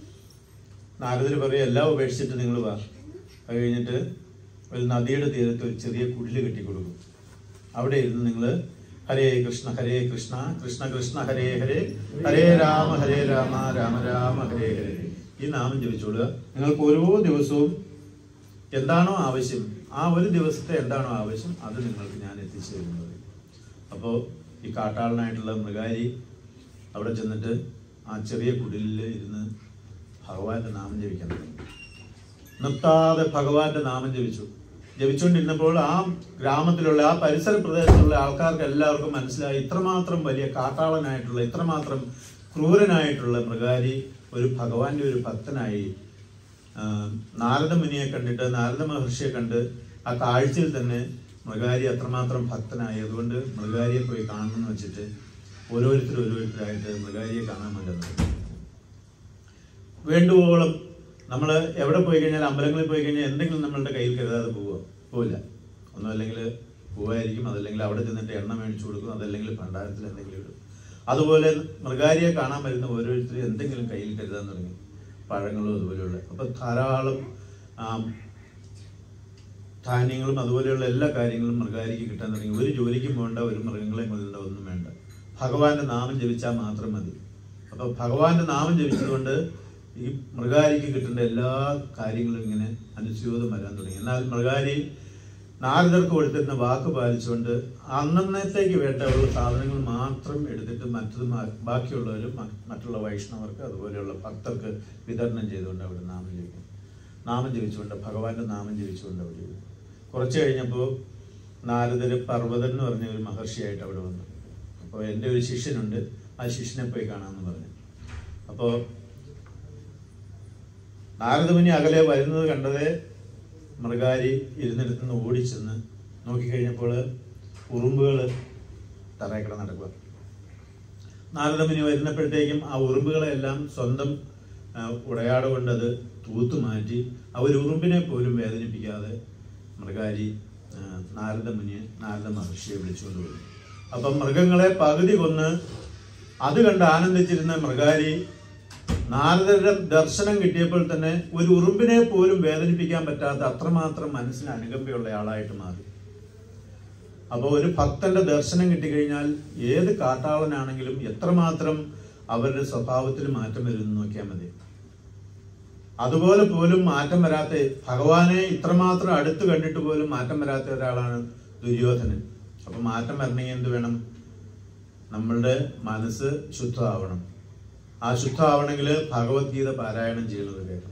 S1: നാരദര് പറയും എല്ലാം ഉപേക്ഷിച്ചിട്ട് നിങ്ങൾ വാ അത് കഴിഞ്ഞിട്ട് ഒരു നദിയുടെ തീരത്ത് ഒരു ചെറിയ കുടില് കെട്ടി കൊടുക്കും അവിടെ ഇരുന്ന് നിങ്ങൾ ഹരേ കൃഷ്ണ ഹരേ കൃഷ്ണ കൃഷ്ണ കൃഷ്ണ ഹരേ ഹരേ ഹരേ രാമ ഹരേ രാമ രാമ രാമ ഹരേ ഹരേ ഈ നാമം ജപിച്ചോളുക നിങ്ങൾക്ക് ഓരോ ദിവസവും എന്താണോ ആവശ്യം ആ ഒരു ദിവസത്തെ എന്താണോ ആവശ്യം അത് നിങ്ങൾക്ക് ഞാൻ എത്തിച്ചു തരുന്നത് അപ്പോൾ ഈ കാട്ടാളനായിട്ടുള്ള മൃഗാരി അവിടെ ചെന്നിട്ട് ആ ചെറിയ കുടിലിൽ ഇരുന്ന് ഭഗവാന്റെ നാമം ജപിക്കണം നിർത്താതെ ഭഗവാന്റെ നാമം ജപിച്ചു ജപിച്ചുകൊണ്ടിരുന്നപ്പോൾ ആ ഗ്രാമത്തിലുള്ള ആ പരിസര പ്രദേശത്തുള്ള ആൾക്കാർക്ക് എല്ലാവർക്കും മനസ്സിലായി ഇത്രമാത്രം വലിയ കാട്ടാളനായിട്ടുള്ള ഇത്രമാത്രം ക്രൂരനായിട്ടുള്ള മൃഗാരി ഒരു ഭഗവാന്റെ ഒരു ഭക്തനായി ആ, നാരദ മുനിയെ കണ്ടിട്ട് നാരദ മഹർഷിയെ കണ്ട് ആ കാഴ്ചയിൽ തന്നെ മൃഗാരി അത്രമാത്രം ഭക്തനായി അതുകൊണ്ട് മൃഗാരിയെ പോയി കാണണമെന്ന് വെച്ചിട്ട് ഓരോരുത്തർ ഓരോരുത്തരായിട്ട് മൃഗാരിയെ കാണാൻ വേണ്ടത് വേണ്ടുവോളം നമ്മൾ എവിടെ പോയി കഴിഞ്ഞാൽ അമ്പലങ്ങളിൽ പോയി കഴിഞ്ഞാൽ എന്തെങ്കിലും നമ്മളുടെ കയ്യിൽ കരുതാതെ പോവുക പോവില്ല ഒന്നും അല്ലെങ്കിൽ പോവായിരിക്കും അതല്ലെങ്കിൽ അവിടെ ചെന്നിട്ട് എണ്ണ മേടിച്ചു കൊടുക്കും അതല്ലെങ്കിൽ ഭണ്ഡാരത്തിൽ എന്തെങ്കിലും ഇടും അതുപോലെ മൃഗാരിയെ കാണാൻ വരുന്ന ഓരോരുത്തരും എന്തെങ്കിലും കയ്യിൽ കരുതാൻ തുടങ്ങി പഴങ്ങളും അതുപോലെയുള്ള അപ്പൊ ധാരാളം ആം, ധാന്യങ്ങളും അതുപോലെയുള്ള എല്ലാ കാര്യങ്ങളും മൃഗാരിക്ക് കിട്ടാൻ തുടങ്ങി ഒരു ജോലിക്കും വേണ്ട ഒരു മൃഗങ്ങളെയും കൊല്ലണ്ട ഒന്നും വേണ്ട ഭഗവാന്റെ നാമം ജപിച്ചാൽ മാത്രം മതി അപ്പൊ ഭഗവാന്റെ നാമം ജപിച്ചതുകൊണ്ട് ഈ മൃഗാരിക്ക് കിട്ടേണ്ട എല്ലാ കാര്യങ്ങളും ഇങ്ങനെ അനുസ്യൂതം വരാൻ തുടങ്ങി എന്നാൽ മൃഗാരി നാരദർക്ക് കൊടുത്തിരുന്ന വാക്ക് പാലിച്ചുകൊണ്ട് അന്നന്നത്തേക്ക് വേണ്ടയുള്ള സാധനങ്ങൾ മാത്രം എടുത്തിട്ട് മറ്റത് മാ- ബാക്കിയുള്ളവർ മറ്റുള്ള വൈഷ്ണവർക്ക് അതുപോലെയുള്ള ഭക്തർക്ക് വിതരണം ചെയ്തുകൊണ്ട് അവിടെ നാമം ജപിക്കും നാമം ജപിച്ചുകൊണ്ട് ഭഗവാന്റെ നാമം ജപിച്ചുകൊണ്ട് അവിടെ ഇരുന്നു. കുറച്ച് കഴിഞ്ഞപ്പോൾ നാരദര് പർവ്വതൻ എന്ന് പറഞ്ഞ ഒരു മഹർഷിയായിട്ട് അവിടെ വന്നു അപ്പോൾ എൻ്റെ ഒരു ശിഷ്യനുണ്ട് ആ ശിഷ്യനെ പോയി കാണാമെന്ന് പറഞ്ഞു അപ്പോൾ നാരദമുനി അകലെ വരുന്നത് കണ്ടതേ മൃഗാരി ഇരുന്നിടത്ത് നിന്ന് ഓടിച്ചെന്ന് നോക്കിക്കഴിഞ്ഞപ്പോൾ ഉറുമ്പുകൾ തറയിൽ കിടന്ന് നടക്കുക നാരദമുനി വരുന്നപ്പോഴത്തേക്കും ആ ഉറുമ്പുകളെല്ലാം സ്വന്തം ആ, ഉടയാട കൊണ്ടത് തൂത്തു മാറ്റി ആ ഒരു ഉറുമ്പിനെ പോലും വേദനിപ്പിക്കാതെ മൃഗാരി ആ, നാരദമുനിയെ നാരദ മഹർഷിയെ വിളിച്ചുകൊണ്ട് പോയി അപ്പം മൃഗങ്ങളെ പകുതി കൊന്ന് അത് കണ്ട് ആനന്ദിച്ചിരുന്ന മൃഗാരി നാരദരുടെ ദർശനം കിട്ടിയപ്പോൾ തന്നെ ഒരു ഉറുമ്പിനെ പോലും വേദനിപ്പിക്കാൻ പറ്റാത്ത അത്രമാത്രം മനസ്സിന് അനുകമ്പയുള്ള ആളായിട്ട് മാറി അപ്പോൾ ഒരു ഭക്തന്റെ ദർശനം കിട്ടിക്കഴിഞ്ഞാൽ ഏത് കാട്ടാളനാണെങ്കിലും എത്രമാത്രം അവരുടെ സ്വഭാവത്തിൽ മാറ്റം വരുമെന്ന് നോക്കിയാൽ മതി അതുപോലെ പോലും മാറ്റം വരാത്ത ഭഗവാനെ ഇത്രമാത്രം അടുത്ത് കണ്ടിട്ട് പോലും മാറ്റം വരാത്ത ഒരാളാണ് ദുര്യോധനൻ അപ്പൊ മാറ്റം വരണമെങ്കിൽ എന്ത് വേണം നമ്മളുടെ മനസ്സ് ശുദ്ധമാവണം ആ ശുദ്ധമാവണമെങ്കിൽ ഭഗവത്ഗീത പാരായണം ചെയ്യുന്നത് കേൾക്കണം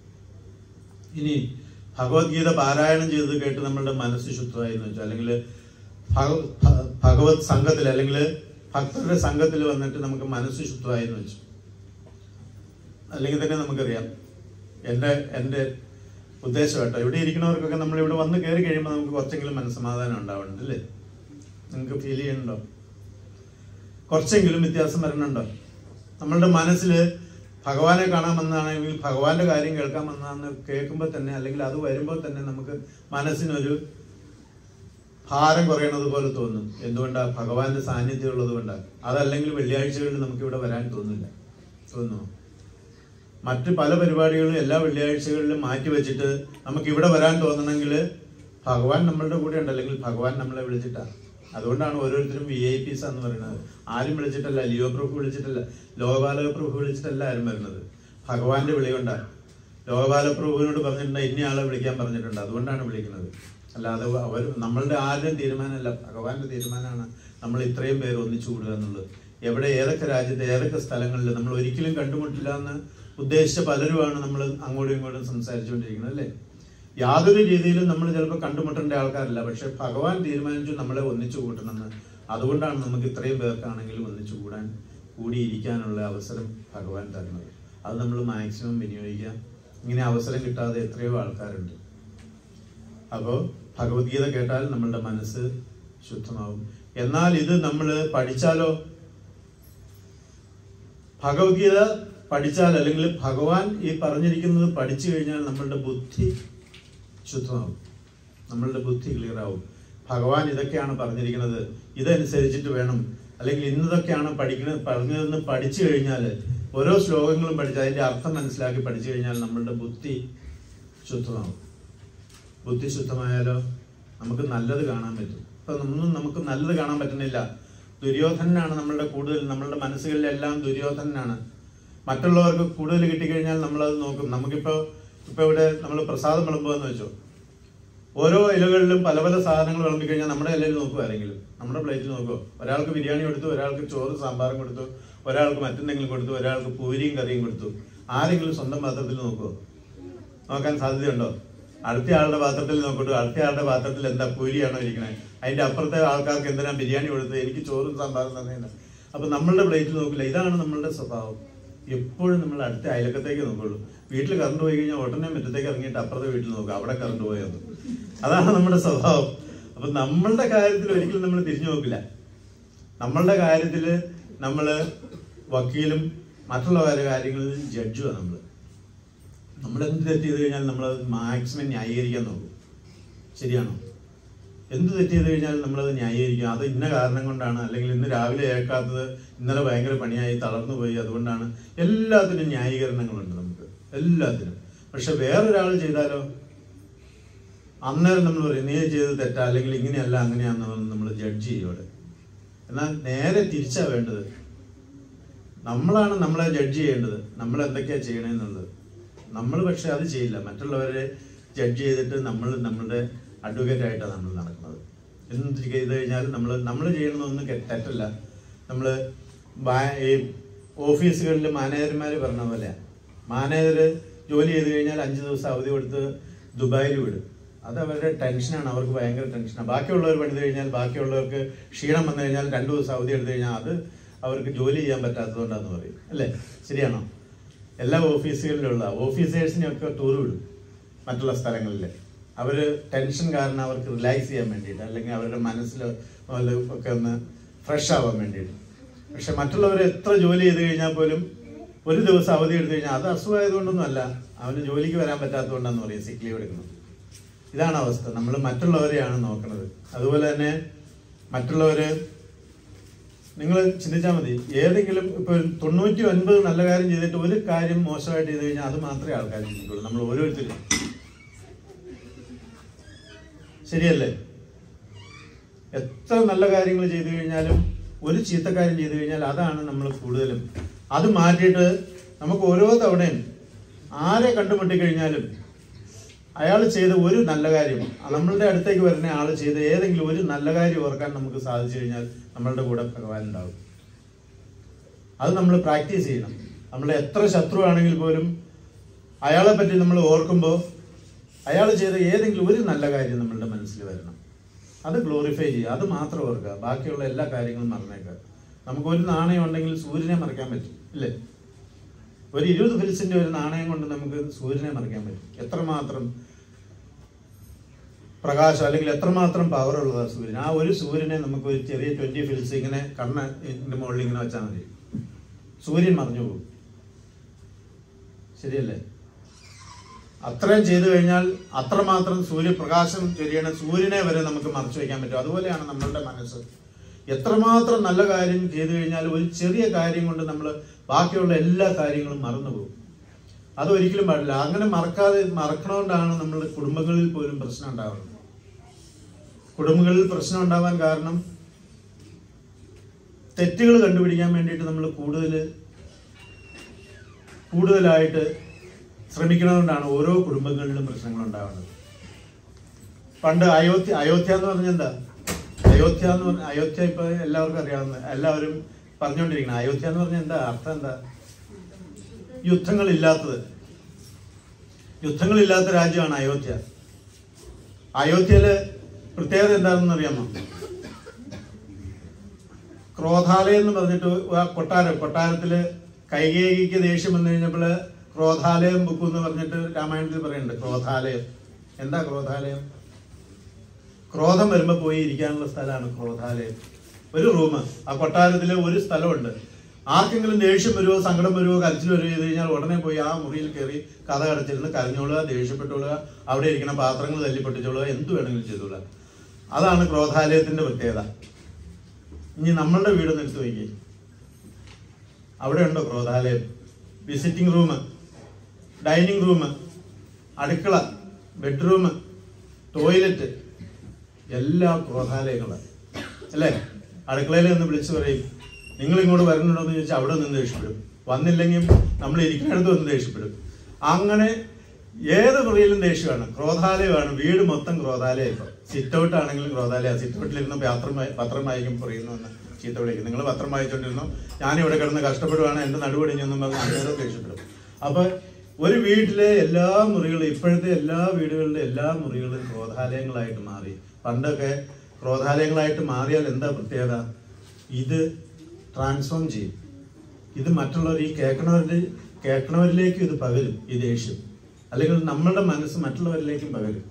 S1: ഇനി ഭഗവത്ഗീത പാരായണം ചെയ്തത് കേട്ട് നമ്മളുടെ മനസ്സ് ശുദ്ധമായി എന്ന് വെച്ചാൽ അല്ലെങ്കിൽ ഭഗ- ഭ- ഭഗവത് സംഘത്തിൽ അല്ലെങ്കിൽ ഭക്തരുടെ സംഘത്തിൽ വന്നിട്ട് നമുക്ക് മനസ്സ് ശുദ്ധമായി എന്ന് വെച്ചു അല്ലെങ്കിൽ തന്നെ നമുക്കറിയാം എൻ്റെ എൻ്റെ ഉദ്ദേശം കേട്ടോ ഇവിടെ ഇരിക്കുന്നവർക്കൊക്കെ നമ്മൾ ഇവിടെ വന്ന് കയറി കഴിയുമ്പോൾ നമുക്ക് കുറച്ചെങ്കിലും മനസ്സമാധാനം ഉണ്ടാവുന്നുണ്ട് അല്ലേ നിങ്ങൾക്ക് ഫീൽ ചെയ്യുന്നുണ്ടോ കുറച്ചെങ്കിലും വ്യത്യാസം വരണുണ്ടോ നമ്മളുടെ മനസ്സിൽ ഭഗവാനെ കാണാൻ വന്നതാണെങ്കിൽ ഭഗവാന്റെ കാര്യം കേൾക്കാൻ വന്നതാന്ന് കേൾക്കുമ്പോൾ തന്നെ അല്ലെങ്കിൽ അത് വരുമ്പോൾ തന്നെ നമുക്ക് മനസ്സിനൊരു ഭാരം കുറയണത് പോലെ തോന്നും എന്തുകൊണ്ടാ ഭഗവാന്റെ സാന്നിധ്യം ഉള്ളത് കൊണ്ടാണ് അതല്ലെങ്കിൽ വെള്ളിയാഴ്ചകളിൽ നമുക്ക് ഇവിടെ വരാൻ തോന്നില്ല തോന്നുന്നു മറ്റ് പല പരിപാടികളും എല്ലാ വെള്ളിയാഴ്ചകളിലും മാറ്റി വെച്ചിട്ട് നമുക്ക് ഇവിടെ വരാൻ തോന്നണമെങ്കിൽ ഭഗവാൻ നമ്മളുടെ കൂടെ ഉണ്ട് അല്ലെങ്കിൽ ഭഗവാൻ നമ്മളെ വിളിച്ചിട്ടാ അതുകൊണ്ടാണ് ഓരോരുത്തരും വി ഐ പീസ് എന്ന് പറയുന്നത് ആരും വിളിച്ചിട്ടല്ല ലിയോ പ്രഭു വിളിച്ചിട്ടല്ല ലോകപാലക പ്രഭു വിളിച്ചിട്ടല്ല ആരും വരുന്നത് ഭഗവാന്റെ വിളി കൊണ്ടാണ് ലോകപാല പ്രഭുവിനോട് പറഞ്ഞിട്ടുണ്ട് ഇന്ന ആളെ വിളിക്കാൻ പറഞ്ഞിട്ടുണ്ട് അതുകൊണ്ടാണ് വിളിക്കുന്നത് അല്ലാതെ അവർ നമ്മളുടെ ആരുടെയും തീരുമാനമല്ല ഭഗവാന്റെ തീരുമാനമാണ് നമ്മൾ ഇത്രയും പേര് ഒന്നിച്ചു കൂടുക എന്നുള്ളത് എവിടെ ഏതൊക്കെ രാജ്യത്ത് ഏതൊക്കെ സ്ഥലങ്ങളിൽ നമ്മൾ ഒരിക്കലും കണ്ടുമുട്ടില്ല എന്ന് ഉദ്ദേശിച്ച പലരുമാണ് നമ്മൾ അങ്ങോട്ടും ഇങ്ങോട്ടും സംസാരിച്ചുകൊണ്ടിരിക്കുന്നത് അല്ലേ യാതൊരു രീതിയിലും നമ്മൾ ചിലപ്പോൾ കണ്ടുമുട്ടേണ്ട ആൾക്കാരല്ല പക്ഷെ ഭഗവാൻ തീരുമാനിച്ചു നമ്മളെ ഒന്നിച്ചു കൂട്ടണമെന്ന് അതുകൊണ്ടാണ് നമുക്ക് ഇത്രയും പേർക്കാണെങ്കിലും ഒന്നിച്ചു കൂടാൻ കൂടിയിരിക്കാനുള്ള അവസരം ഭഗവാൻ തരുന്നത് അത് നമ്മൾ മാക്സിമം വിനിയോഗിക്കാം ഇങ്ങനെ അവസരം കിട്ടാതെ എത്രയോ ആൾക്കാരുണ്ട് അപ്പോൾ ഭഗവത്ഗീത കേട്ടാൽ നമ്മളുടെ മനസ്സ് ശുദ്ധമാവും എന്നാൽ ഇത് നമ്മൾ പഠിച്ചാലോ ഭഗവത്ഗീത പഠിച്ചാൽ അല്ലെങ്കിൽ ഭഗവാൻ ഈ പറഞ്ഞിരിക്കുന്നത് പഠിച്ചു കഴിഞ്ഞാൽ നമ്മളുടെ ബുദ്ധി ശുദ്ധമാവും നമ്മളുടെ ബുദ്ധി ക്ലിയർ ആവും ഭഗവാൻ ഇതൊക്കെയാണ് പറഞ്ഞിരിക്കുന്നത് ഇതനുസരിച്ചിട്ട് വേണം അല്ലെങ്കിൽ ഇന്നതൊക്കെയാണ് പഠിക്കുന്നത് പറഞ്ഞതെന്ന് പഠിച്ചു കഴിഞ്ഞാൽ ഓരോ ശ്ലോകങ്ങളും പഠിച്ച് അതിന്റെ അർത്ഥം മനസ്സിലാക്കി പഠിച്ചു കഴിഞ്ഞാൽ നമ്മളുടെ ബുദ്ധി ശുദ്ധമാവും ബുദ്ധി ശുദ്ധമായാലോ നമുക്ക് നല്ലത് കാണാൻ പറ്റും ഇപ്പൊ ഒന്നും നമുക്ക് നല്ലത് കാണാൻ പറ്റുന്നില്ല ദുര്യോധനനാണ് നമ്മളുടെ കൂടുതൽ നമ്മളുടെ മനസ്സുകളിലെല്ലാം ദുര്യോധനനാണ് മറ്റുള്ളവർക്ക് കൂടുതൽ കിട്ടിക്കഴിഞ്ഞാൽ നമ്മളത് നോക്കും നമുക്കിപ്പോ ഇപ്പൊ ഇവിടെ നമ്മൾ പ്രസാദം വിളമ്പുകയെന്ന് വെച്ചോ ഓരോ ഇലകളിലും പല പല സാധനങ്ങൾ വിളമ്പി കഴിഞ്ഞാൽ നമ്മുടെ ഇലയിൽ നോക്കുക ആരെങ്കിലും നമ്മുടെ പ്ലേറ്റിൽ നോക്കുമോ ഒരാൾക്ക് ബിരിയാണി കൊടുത്തു ഒരാൾക്ക് ചോറ് സാമ്പാറും കൊടുത്തു ഒരാൾക്ക് മറ്റെന്തെങ്കിലും കൊടുത്തു ഒരാൾക്ക് പൂരിയും കറിയും കൊടുത്തു ആരെങ്കിലും സ്വന്തം പാത്രത്തിൽ നോക്കുമോ നോക്കാൻ സാധ്യതയുണ്ടോ അടുത്ത ആളുടെ പാത്രത്തിൽ നോക്കട്ടു അടുത്ത ആളുടെ പാത്രത്തിൽ എന്താ പൂരിയാണോ ഇരിക്കണേ അതിന്റെ അപ്പുറത്തെ ആൾക്കാർക്ക് എന്തിനാ ബിരിയാണി കൊടുത്തത് എനിക്ക് ചോറും സാമ്പാറും തന്നെയില്ല അപ്പൊ നമ്മളുടെ പ്ലേറ്റിൽ നോക്കില്ല ഇതാണ് നമ്മളുടെ സ്വഭാവം എപ്പോഴും നമ്മൾ അടുത്ത അയലക്കത്തേക്ക് നോക്കുള്ളൂ വീട്ടിൽ കറണ്ട് പോയി കഴിഞ്ഞാൽ ഉടനെ മുറ്റത്തേക്ക് ഇറങ്ങിയിട്ട് അപ്പുറത്തെ വീട്ടിൽ നോക്കുക അവിടെ കറണ്ട് പോയത് അതാണ് നമ്മുടെ സ്വഭാവം അപ്പൊ നമ്മളുടെ കാര്യത്തിൽ ഒരിക്കലും നമ്മൾ തിരിഞ്ഞു നോക്കില്ല നമ്മളുടെ കാര്യത്തിൽ നമ്മൾ വക്കീലും മറ്റുള്ളവരുടെ കാര്യങ്ങളിൽ ജഡ്ജുമാണ് നമ്മൾ നമ്മൾ എന്ത് തെറ്റ് ചെയ്ത് കഴിഞ്ഞാൽ നമ്മൾ മാക്സിമം ന്യായീകരിക്കാൻ നോക്കും ശരിയാണോ എന്ത് തെറ്റ് ചെയ്ത് കഴിഞ്ഞാൽ നമ്മളത് ന്യായീകരിക്കും അത് ഇന്ന കാരണം കൊണ്ടാണ് അല്ലെങ്കിൽ ഇന്ന് രാവിലെ ഏക്കാത്തത് ഇന്നലെ ഭയങ്കര പണിയായി തളർന്നു പോയി അതുകൊണ്ടാണ് എല്ലാത്തിനും ന്യായീകരണങ്ങളുണ്ട് നമുക്ക് എല്ലാത്തിനും പക്ഷെ വേറൊരാൾ ചെയ്താലോ അന്നേരം നമ്മൾ പറയും നീ ചെയ്തത് തെറ്റാ അല്ലെങ്കിൽ ഇങ്ങനെയല്ല അങ്ങനെയാന്ന് നമ്മൾ ജഡ്ജ് ചെയ്യും അവിടെ എന്നാൽ നേരെ തിരിച്ചാ വേണ്ടത് നമ്മളാണ് നമ്മളെ ജഡ്ജ് ചെയ്യേണ്ടത് നമ്മൾ എന്തൊക്കെയാ ചെയ്യണമെന്നുള്ളത് നമ്മൾ പക്ഷെ അത് ചെയ്യില്ല മറ്റുള്ളവരെ ജഡ്ജ് ചെയ്തിട്ട് നമ്മൾ നമ്മളുടെ അഡ്വക്കേറ്റ് ആയിട്ടാണ് നമ്മൾ നടക്കുന്നത് എന്ത് ചെയ്ത് കഴിഞ്ഞാൽ നമ്മൾ നമ്മൾ ചെയ്യുന്നതൊന്നും കെ- തെറ്റല്ല നമ്മൾ ഈ ഓഫീസുകളിൽ മാനേജർമാർ പറഞ്ഞ പോലെ മാനേജർ ജോലി ചെയ്ത് കഴിഞ്ഞാൽ അഞ്ച് ദിവസം അവധി കൊടുത്ത് ദുബായിൽ വിടും അത് അവരുടെ ടെൻഷനാണ് അവർക്ക് ഭയങ്കര ടെൻഷനാണ് ബാക്കിയുള്ളവർ പണിത് കഴിഞ്ഞാൽ ബാക്കിയുള്ളവർക്ക് ക്ഷീണം വന്നു കഴിഞ്ഞാൽ രണ്ട് ദിവസം അവധി എടുത്തു കഴിഞ്ഞാൽ അത് അവർക്ക് ജോലി ചെയ്യാൻ പറ്റാത്തതുകൊണ്ടാന്ന് പറയും അല്ലേ ശരിയാണോ എല്ലാ ഓഫീസുകളിലുള്ള ഓഫീസേഴ്സിനെയൊക്കെ ടൂർ വിടും മറ്റുള്ള സ്ഥലങ്ങളിൽ അവർ ടെൻഷൻ കാരണം അവർക്ക് റിലാക്സ് ചെയ്യാൻ വേണ്ടിയിട്ട് അല്ലെങ്കിൽ അവരുടെ മനസ്സിൽ ഒക്കെ ഒന്ന് ഫ്രഷ് ആവാൻ വേണ്ടിയിട്ട് പക്ഷെ മറ്റുള്ളവർ എത്ര ജോലി ചെയ്ത് കഴിഞ്ഞാൽ പോലും ഒരു ദിവസം അവധി എടുത്തു കഴിഞ്ഞാൽ അത് അസുഖമായതുകൊണ്ടൊന്നും അല്ല അവന് ജോലിക്ക് വരാൻ പറ്റാത്തതുകൊണ്ടാന്ന് പറയും സിക്ക് ലീവ് എടുക്കുന്നത് ഇതാണ് അവസ്ഥ നമ്മൾ മറ്റുള്ളവരെയാണ് നോക്കുന്നത് അതുപോലെ തന്നെ മറ്റുള്ളവര് നിങ്ങൾ ചിന്തിച്ചാൽ മതി ഏതെങ്കിലും ഇപ്പൊ തൊണ്ണൂറ്റി ഒൻപത് നല്ല കാര്യം ചെയ്തിട്ട് ഒരു കാര്യം മോശമായിട്ട് ചെയ്ത് കഴിഞ്ഞാൽ അത് മാത്രമേ ആൾക്കാർ ചിന്തിക്കുള്ളൂ നമ്മൾ ഓരോരുത്തരും ശരിയല്ലേ എത്ര നല്ല കാര്യങ്ങൾ ചെയ്തു കഴിഞ്ഞാലും ഒരു ചീത്തക്കാര്യം ചെയ്തു കഴിഞ്ഞാൽ അതാണ് നമ്മൾ കൂടുതലും അത് മാറ്റിയിട്ട് നമുക്ക് ഓരോ തവണയും ആരെ കണ്ടുമുട്ടി കഴിഞ്ഞാലും അയാൾ ചെയ്ത ഒരു നല്ല കാര്യം നമ്മളുടെ അടുത്തേക്ക് വരുന്ന ആൾ ചെയ്ത ഏതെങ്കിലും ഒരു നല്ല കാര്യം ഓർക്കാൻ നമുക്ക് സാധിച്ചു കഴിഞ്ഞാൽ നമ്മളുടെ കൂടെ ഭഗവാൻ ഉണ്ടാവും അത് നമ്മൾ പ്രാക്ടീസ് ചെയ്യണം നമ്മൾ എത്ര ശത്രു ആണെങ്കിൽ പോലും അയാളെ പറ്റി നമ്മൾ ഓർക്കുമ്പോൾ അയാൾ ചെയ്ത ഏതെങ്കിലും ഒരു നല്ല കാര്യം നമ്മളുടെ മനസ്സിൽ വരണം അത് ഗ്ലോറിഫൈ ചെയ്യുക അത് മാത്രം ഓർക്കുക ബാക്കിയുള്ള എല്ലാ കാര്യങ്ങളും മറന്നേക്കുക നമുക്ക് ഒരു നാണയം ഉണ്ടെങ്കിൽ സൂര്യനെ മറയ്ക്കാൻ പറ്റും ഇല്ലേ ഒരു ഇരുപത് ഫിൽസിന്റെ ഒരു നാണയം കൊണ്ട് നമുക്ക് സൂര്യനെ മറിക്കാൻ പറ്റും എത്രമാത്രം പ്രകാശം അല്ലെങ്കിൽ എത്രമാത്രം പവർ ഉള്ളതാണ് സൂര്യൻ ആ ഒരു സൂര്യനെ നമുക്ക് ഒരു ചെറിയ ട്വന്റി ഫിൽസ് ഇങ്ങനെ കണ്ണ് ഇതിന്റെ മുകളിൽ ഇങ്ങനെ വെച്ചാൽ മതി സൂര്യൻ മറിഞ്ഞു പോകും ശരിയല്ലേ അത്രയും ചെയ്തു കഴിഞ്ഞാൽ അത്രമാത്രം സൂര്യപ്രകാശം ചൊരിയണ സൂര്യനെ വരെ നമുക്ക് മറച്ചു വയ്ക്കാൻ പറ്റും അതുപോലെയാണ് നമ്മളുടെ മനസ്സ് എത്രമാത്രം നല്ല കാര്യം ചെയ്തു കഴിഞ്ഞാൽ ഒരു ചെറിയ കാര്യം കൊണ്ട് നമ്മൾ ബാക്കിയുള്ള എല്ലാ കാര്യങ്ങളും മറന്നുപോകും അത് ഒരിക്കലും പാടില്ല അങ്ങനെ മറക്കാതെ മറക്കണോണ്ടാണ് നമ്മൾ കുടുംബങ്ങളിൽ പോലും പ്രശ്നം ഉണ്ടാവുന്നത് കുടുംബങ്ങളിൽ പ്രശ്നം ഉണ്ടാവാൻ കാരണം തെറ്റുകൾ കണ്ടുപിടിക്കാൻ വേണ്ടിയിട്ട് നമ്മൾ കൂടുതൽ കൂടുതലായിട്ട് ശ്രമിക്കുന്നതുകൊണ്ടാണ് ഓരോ കുടുംബങ്ങളിലും പ്രശ്നങ്ങൾ ഉണ്ടാവുന്നത് പണ്ട് അയോധ്യ അയോധ്യ എന്ന് പറഞ്ഞ എന്താ അയോധ്യ എന്ന് പറഞ്ഞ അയോധ്യ ഇപ്പൊ എല്ലാവർക്കും അറിയാവുന്ന എല്ലാവരും പറഞ്ഞുകൊണ്ടിരിക്കണം അയോധ്യ എന്ന് പറഞ്ഞ എന്താ അർത്ഥം എന്താ യുദ്ധങ്ങളില്ലാത്തത് യുദ്ധങ്ങളില്ലാത്ത രാജ്യമാണ് അയോധ്യ അയോധ്യയില് പ്രത്യേകത എന്താണെന്ന് അറിയാമോ ക്രോധാലയം എന്ന് പറഞ്ഞിട്ട് ആ കൊട്ടാരം കൊട്ടാരത്തില് കൈകേയിക്ക് ദേഷ്യം വന്നു കഴിഞ്ഞപ്പോൾ ക്രോധാലയം ബുക്ക് എന്ന് പറഞ്ഞിട്ട് രാമായണത്തിൽ പറയുന്നുണ്ട് ക്രോധാലയം എന്താ ക്രോധാലയം ക്രോധം വരുമ്പോ പോയി ഇരിക്കാനുള്ള സ്ഥലമാണ് ക്രോധാലയം ഒരു റൂം ആ കൊട്ടാരത്തില് ഒരു സ്ഥലമുണ്ട് ആർക്കെങ്കിലും ദേഷ്യം വരുമോ സങ്കടം വരുമോ കരച്ചിൽ വരുമോ ചെയ്ത് കഴിഞ്ഞാൽ ഉടനെ പോയി ആ മുറിയിൽ കയറി കഥ കടച്ചിരുന്ന് കരഞ്ഞോളുക ദേഷ്യപ്പെട്ടോളുക അവിടെ ഇരിക്കുന്ന പാത്രങ്ങൾ തല്ലിപ്പൊട്ടിച്ചോളുക എന്ത് വേണമെങ്കിലും ചെയ്തോളുക അതാണ് ക്രോധാലയത്തിന്റെ പ്രത്യേകത ഇനി നമ്മളുടെ വീട് എടുത്തു വയ്ക്കേ അവിടെ ഉണ്ടോ ക്രോധാലയം വിസിറ്റിംഗ് റൂം ഡൈനിങ് റൂം അടുക്കള ബെഡ്റൂം ടോയ്ലറ്റ് എല്ലാ ക്രോധാലയങ്ങളാണ് അല്ലേ അടുക്കളയിൽ നിന്ന് വിളിച്ചു പറയും നിങ്ങൾ ഇങ്ങോട്ട് വരണുണ്ടോ എന്ന് ചോദിച്ചാൽ അവിടെ നിന്ന് ദേഷ്യപ്പെടും വന്നില്ലെങ്കിൽ നമ്മൾ ഇരിക്കുന്നിടത്ത് വന്ന് ദേഷ്യപ്പെടും അങ്ങനെ ഏത് മുറിയിലും ദേഷ്യമാണ് ക്രോധാലയമാണ് വീട് മൊത്തം ക്രോധാലയം ഇപ്പൊ സിറ്റ് ഔട്ട് ആണെങ്കിലും ക്രോധാലയ സിറ്റ് ഔട്ടിലിരുന്ന് പത്രം വായി- പത്രം വായിക്കും പറയുന്നു ചീത്ത വിളിക്കും നിങ്ങൾ പത്രം വായിച്ചോണ്ടിരുന്നു ഞാൻ ഇവിടെ കിടന്ന് കഷ്ടപ്പെടുവാണ് എന്റെ നടുപടിഞ്ഞെന്നും പറഞ്ഞ് അന്നേരം ദേഷ്യപ്പെടും അപ്പൊ ഒരു വീട്ടിലെ എല്ലാ മുറികളും ഇപ്പോഴത്തെ എല്ലാ വീടുകളിലെ എല്ലാ മുറികളും ക്രോധാലയങ്ങളായിട്ട് മാറി പണ്ടൊക്കെ ക്രോധാലയങ്ങളായിട്ട് മാറിയാൽ എന്താ പ്രത്യേകത ഇത് ട്രാൻസ്ഫോം ചെയ്യും ഇത് മറ്റുള്ളവർ ഈ കേൾക്കണവരുടെ കേൾക്കണവരിലേക്ക് ഇത് പകരും ഈ ദേഷ്യം അല്ലെങ്കിൽ നമ്മളുടെ മനസ്സ് മറ്റുള്ളവരിലേക്കും പകരും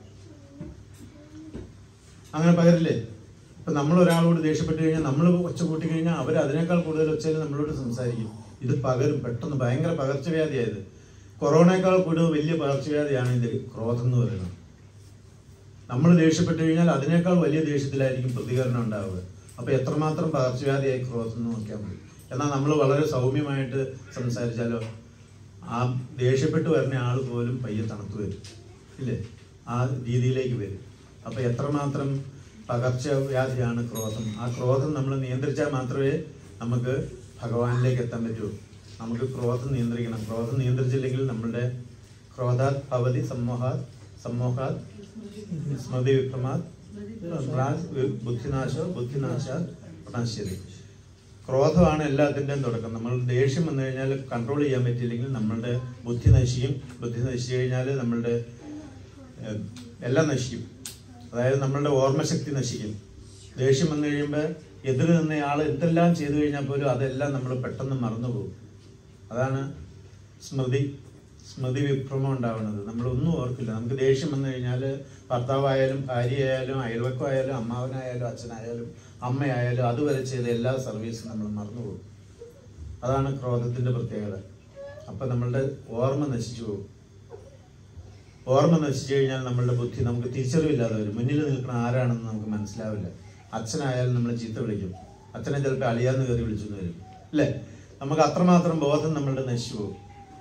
S1: അങ്ങനെ പകരില്ലേ ഇപ്പൊ നമ്മൾ ഒരാളോട് ദേഷ്യപ്പെട്ട് കഴിഞ്ഞാൽ നമ്മൾ ഒച്ച കൂട്ടി കഴിഞ്ഞാൽ അവർ അതിനേക്കാൾ കൂടുതൽ ഒച്ചയിൽ നമ്മളോട് സംസാരിക്കും ഇത് പകരും പെട്ടെന്ന് ഭയങ്കര പകർച്ചവ്യാധിയായത് കൊറോണയേക്കാൾ കൂടുതൽ വലിയ പകർച്ചവ്യാധിയാണ് ഇത് ക്രോധം എന്ന് പറയുന്നത് നമ്മൾ ദേഷ്യപ്പെട്ട് കഴിഞ്ഞാൽ അതിനേക്കാൾ വലിയ ദേഷ്യത്തിലായിരിക്കും പ്രതികരണം ഉണ്ടാവുക അപ്പൊ എത്രമാത്രം പകർച്ചവ്യാധിയായി ക്രോധം എന്ന് നോക്കിയാൽ മതി എന്നാൽ നമ്മൾ വളരെ സൗമ്യമായിട്ട് സംസാരിച്ചാലോ ആ ദേഷ്യപ്പെട്ട് വരുന്ന ആൾ പോലും പയ്യെ തണുത്തു വരും ഇല്ലേ ആ രീതിയിലേക്ക് വരും അപ്പൊ എത്രമാത്രം പകർച്ചവ്യാധിയാണ് ക്രോധം ആ ക്രോധം നമ്മൾ നിയന്ത്രിച്ചാൽ മാത്രമേ നമുക്ക് ഭഗവാനിലേക്ക് എത്താൻ പറ്റൂ നമുക്ക് ക്രോധം നിയന്ത്രിക്കണം ക്രോധം നിയന്ത്രിച്ചില്ലെങ്കിൽ നമ്മളുടെ ക്രോധാത് ഭവതി സമ്മോഹാത് സമ്മോഹാത് സ്മൃതി വിക്രമാത് ഭ്രാന്ത് വി- ബുദ്ധിനാശോ ബുദ്ധിനാശാത് പ്രണശ്യതി ക്രോധമാണ് എല്ലാത്തിൻ്റെയും തുടക്കം നമ്മൾ ദേഷ്യം വന്നു കഴിഞ്ഞാൽ കൺട്രോൾ ചെയ്യാൻ പറ്റിയില്ലെങ്കിൽ നമ്മളുടെ ബുദ്ധി നശിക്കും ബുദ്ധി നശിച്ചു കഴിഞ്ഞാൽ നമ്മളുടെ ഏഹ്, എല്ലാം നശിക്കും അതായത് നമ്മളുടെ ഓർമ്മശക്തി നശിക്കും ദേഷ്യം വന്നു കഴിയുമ്പോൾ എതിർ നിന്നയാൾ എന്തെല്ലാം ചെയ്തു കഴിഞ്ഞാൽ പോലും അതെല്ലാം നമ്മൾ പെട്ടെന്ന് മറന്നുപോകും അതാണ് സ്മൃതി സ്മൃതി വിഭ്രമം ഉണ്ടാവുന്നത് നമ്മളൊന്നും ഓർക്കില്ല നമുക്ക് ദേഷ്യം വന്നു കഴിഞ്ഞാൽ ഭർത്താവായാലും ഭാര്യയായാലും അയൽവക്കമായാലും അമ്മാവനായാലും അച്ഛനായാലും അമ്മയായാലും അതുവരെ ചെയ്ത എല്ലാ സർവീസും നമ്മൾ മറന്നുപോകും അതാണ് ക്രോധത്തിന്റെ പ്രത്യേകത അപ്പൊ നമ്മളുടെ ഓർമ്മ നശിച്ചു പോകും ഓർമ്മ നശിച്ചു കഴിഞ്ഞാൽ നമ്മളുടെ ബുദ്ധി നമുക്ക് തിരിച്ചറിവില്ലാതെ വരും മുന്നിൽ നിൽക്കുന്ന ആരാണെന്ന് നമുക്ക് മനസ്സിലാവില്ല അച്ഛനായാലും നമ്മൾ ചീത്ത വിളിക്കും അച്ഛനെ ചിലപ്പോൾ അളിയാന്ന് കയറി വിളിച്ചെന്ന് വരും അല്ലേ നമുക്ക് അത്രമാത്രം ബോധം നമ്മളുടെ നശിച്ചു പോകും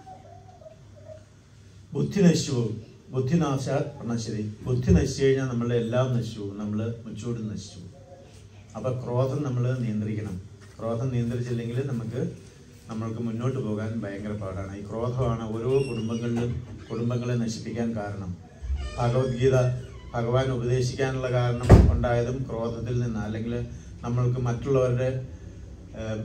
S1: ബുദ്ധി നശിച്ചു പോകും ബുദ്ധി നാശാൽ പ്രണശ്ശേരി ബുദ്ധി നശിച്ചു കഴിഞ്ഞാൽ നമ്മളുടെ എല്ലാം നശിച്ചു പോകും നമ്മൾ മുച്ചോട് നശിച്ചു പോകും അപ്പൊ ക്രോധം നമ്മൾ നിയന്ത്രിക്കണം ക്രോധം നിയന്ത്രിച്ചില്ലെങ്കിൽ നമുക്ക് നമ്മൾക്ക് മുന്നോട്ട് പോകാൻ ഭയങ്കര പാടാണ് ഈ ക്രോധമാണ് ഓരോ കുടുംബങ്ങളിലും കുടുംബങ്ങളെ നശിപ്പിക്കാൻ കാരണം ഭഗവത്ഗീത ഭഗവാൻ ഉപദേശിക്കാനുള്ള കാരണം ഉണ്ടായതും ക്രോധത്തിൽ നിന്ന് അല്ലെങ്കിൽ നമ്മൾക്ക് മറ്റുള്ളവരുടെ ഏം,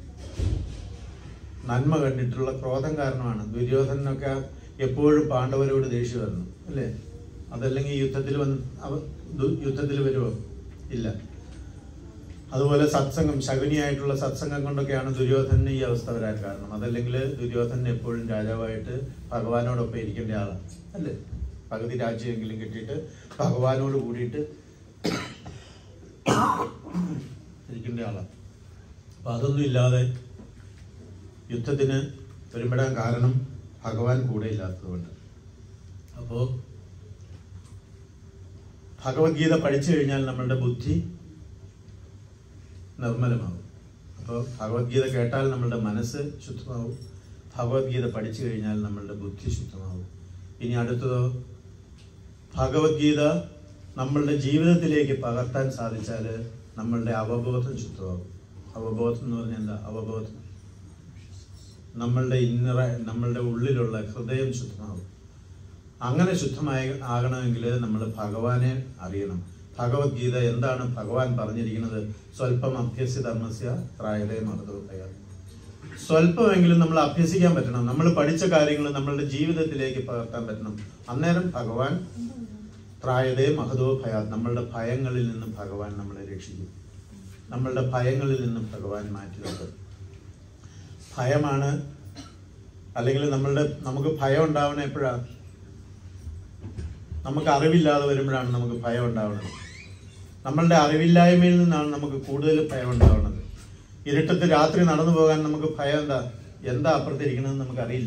S1: നന്മ കണ്ടിട്ടുള്ള ക്രോധം കാരണമാണ് ദുര്യോധനനൊക്കെ എപ്പോഴും പാണ്ഡവരോട് ദേഷ്യമായിരുന്നു അല്ലേ അതല്ലെങ്കിൽ യുദ്ധത്തിൽ വന്ന് അവ ദു- യുദ്ധത്തിൽ വരുമോ ഇല്ല അതുപോലെ സത്സംഗം ശകുനിയായിട്ടുള്ള സത്സംഗം കൊണ്ടൊക്കെയാണ് ദുര്യോധനന് ഈ അവസ്ഥ വരാൻ കാരണം അതല്ലെങ്കിൽ ദുര്യോധനൻ എപ്പോഴും രാജാവായിട്ട് ഭഗവാനോടൊപ്പം ഇരിക്കേണ്ട ആളാണ് അല്ലേ പകുതി രാജ്യമെങ്കിലും കിട്ടിയിട്ട് ഭഗവാനോട് കൂടിയിട്ട് ഇരിക്കേണ്ട ആളാണ് അപ്പൊ അതൊന്നും ഇല്ലാതെ യുദ്ധത്തിന് ഒരുമിടാൻ കാരണം ഭഗവാൻ കൂടെ ഇല്ലാത്തതുകൊണ്ട് അപ്പോ ഭഗവത്ഗീത പഠിച്ചു കഴിഞ്ഞാൽ നമ്മളുടെ ബുദ്ധി നിർമ്മലമാകും അപ്പോൾ ഭഗവത്ഗീത കേട്ടാൽ നമ്മളുടെ മനസ്സ് ശുദ്ധമാവും ഭഗവത്ഗീത പഠിച്ചു കഴിഞ്ഞാൽ നമ്മളുടെ ബുദ്ധി ശുദ്ധമാവും ഇനി അടുത്തതോ ഭഗവത്ഗീത നമ്മളുടെ ജീവിതത്തിലേക്ക് പകർത്താൻ സാധിച്ചാൽ നമ്മളുടെ അവബോധം ശുദ്ധമാകും അവബോധം എന്ന് പറഞ്ഞാൽ എന്താ അവബോധം നമ്മളുടെ ഇന്നറ നമ്മളുടെ ഉള്ളിലുള്ള ഹൃദയം ശുദ്ധമാകും അങ്ങനെ ശുദ്ധമായി ആകണമെങ്കിൽ നമ്മൾ ഭഗവാനെ അറിയണം ഭഗവത്ഗീത എന്താണ് ഭഗവാൻ പറഞ്ഞിരിക്കുന്നത് സ്വല്പം അഭ്യസ്യ ധർമ്മസ്യ ത്രായതേ മഹതോഭയ സ്വല്പമെങ്കിലും നമ്മൾ അഭ്യസിക്കാൻ പറ്റണം നമ്മൾ പഠിച്ച കാര്യങ്ങൾ നമ്മളുടെ ജീവിതത്തിലേക്ക് പകർത്താൻ പറ്റണം അന്നേരം ഭഗവാൻ ത്രായതേ മഹതോ ഭയ നമ്മളുടെ ഭയങ്ങളിൽ നിന്നും ഭഗവാൻ നമ്മളെ രക്ഷിക്കും നമ്മളുടെ ഭയങ്ങളിൽ നിന്നും ഭഗവാൻ മാറ്റി നിർത്തും ഭയമാണ് അല്ലെങ്കിൽ നമ്മളുടെ നമുക്ക് ഭയം ഉണ്ടാവണ എപ്പോഴാണ് നമുക്ക് അറിവില്ലാതെ വരുമ്പോഴാണ് നമുക്ക് ഭയം ഉണ്ടാവുന്നത് നമ്മളുടെ അറിവില്ലായ്മയിൽ നിന്നാണ് നമുക്ക് കൂടുതൽ ഭയം ഉണ്ടാവുന്നത് ഇരുട്ടത്ത് രാത്രി നടന്നു പോകാൻ നമുക്ക് ഭയം എന്താ എന്താ അപ്പുറത്തിരിക്കണമെന്ന് നമുക്കറിയില്ല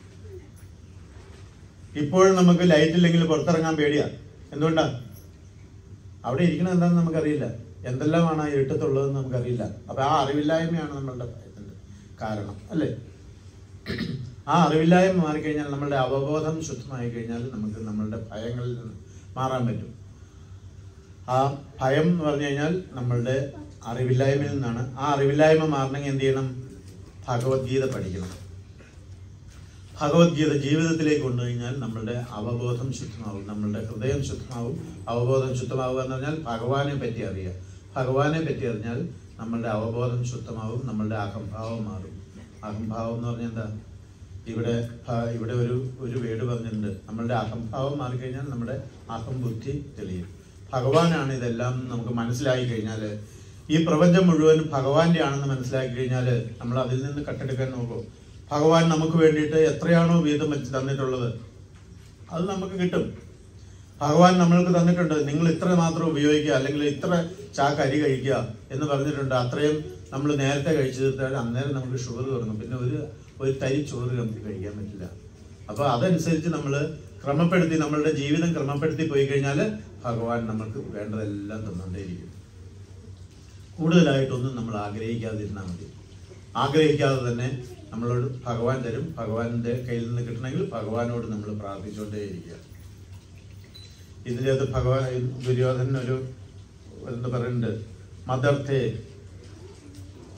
S1: ഇപ്പോഴും നമുക്ക് ലൈറ്റ് ഇല്ലെങ്കിൽ പുറത്തിറങ്ങാൻ പേടിയാ എന്തുകൊണ്ടാ അവിടെ ഇരിക്കണത് എന്താണെന്ന് നമുക്കറിയില്ല എന്തെല്ലാമാണ് ആ ഇരുട്ടത്തുള്ളതെന്ന് നമുക്കറിയില്ല അപ്പൊ ആ അറിവില്ലായ്മയാണ് നമ്മളുടെ ഭയത്തിന്റെ കാരണം അല്ലേ ആ അറിവില്ലായ്മ മാറിക്കഴിഞ്ഞാൽ നമ്മളുടെ അവബോധം ശുദ്ധമായി കഴിഞ്ഞാൽ നമുക്ക് നമ്മളുടെ ഭയങ്ങളിൽ നിന്ന് മാറാൻ പറ്റും ആ ഭയം എന്ന് പറഞ്ഞു കഴിഞ്ഞാൽ നമ്മളുടെ അറിവില്ലായ്മയിൽ നിന്നാണ് ആ അറിവില്ലായ്മ മാറണമെങ്കിൽ എന്ത് ചെയ്യണം ഭഗവത്ഗീത പഠിക്കണം ഭഗവത്ഗീത ജീവിതത്തിലേക്ക് കൊണ്ടുകഴിഞ്ഞാൽ നമ്മളുടെ അവബോധം ശുദ്ധമാവും നമ്മളുടെ ഹൃദയം ശുദ്ധമാവും അവബോധം ശുദ്ധമാവുക എന്ന് പറഞ്ഞാൽ ഭഗവാനെ പറ്റി അറിയുക ഭഗവാനെ പറ്റി അറിഞ്ഞാൽ നമ്മളുടെ അവബോധം ശുദ്ധമാവും നമ്മളുടെ അഹംഭാവം മാറും അഹംഭാവം എന്ന് പറഞ്ഞാൽ എന്താ ഇവിടെ ഭ- ഇവിടെ ഒരു ഒരു വേട് പറഞ്ഞിട്ടുണ്ട് നമ്മളുടെ അഹംഭാവം മാറിക്കഴിഞ്ഞാൽ നമ്മുടെ അഹംബുദ്ധി തെളിയും ഭഗവാനാണ് ഇതെല്ലാം നമുക്ക് മനസ്സിലായി കഴിഞ്ഞാൽ ഈ പ്രപഞ്ചം മുഴുവൻ ഭഗവാന്റെ ആണെന്ന് മനസ്സിലാക്കി കഴിഞ്ഞാൽ നമ്മൾ അതിൽ നിന്ന് കട്ടെടുക്കാൻ നോക്കും ഭഗവാൻ നമുക്ക് വേണ്ടിയിട്ട് എത്രയാണോ വീതം വെച്ച് തന്നിട്ടുള്ളത് അത് നമുക്ക് കിട്ടും ഭഗവാൻ നമ്മൾക്ക് തന്നിട്ടുണ്ട് നിങ്ങൾ ഇത്ര മാത്രം ഉപയോഗിക്കുക അല്ലെങ്കിൽ ഇത്ര ചാക്ക് അരി കഴിക്കുക എന്ന് പറഞ്ഞിട്ടുണ്ട് അത്രയും നമ്മൾ നേരത്തെ കഴിച്ചു തീർത്താൽ അന്നേരം നമുക്ക് ഷുഗർ തുടങ്ങും പിന്നെ ഒരു ഒരു തരി ചോറ് നമുക്ക് കഴിക്കാൻ പറ്റില്ല അപ്പൊ അതനുസരിച്ച് നമ്മൾ ക്രമപ്പെടുത്തി നമ്മളുടെ ജീവിതം ക്രമപ്പെടുത്തി പോയി കഴിഞ്ഞാൽ ഭഗവാൻ നമ്മൾക്ക് വേണ്ടതെല്ലാം തന്നുകൊണ്ടേയിരിക്കും കൂടുതലായിട്ടൊന്നും നമ്മൾ ആഗ്രഹിക്കാതിരുന്നാൽ മതി ആഗ്രഹിക്കാതെ തന്നെ നമ്മളോട് ഭഗവാൻ തരും ഭഗവാന്റെ കയ്യിൽ നിന്ന് കിട്ടണമെങ്കിൽ ഭഗവാനോട് നമ്മൾ പ്രാർത്ഥിച്ചുകൊണ്ടേയിരിക്കുക ഇതിനകത്ത് ഭഗവാൻ ദുര്യോധനൻ ഒരു എന്താ പറയുന്നുണ്ട് മദർത്ഥേ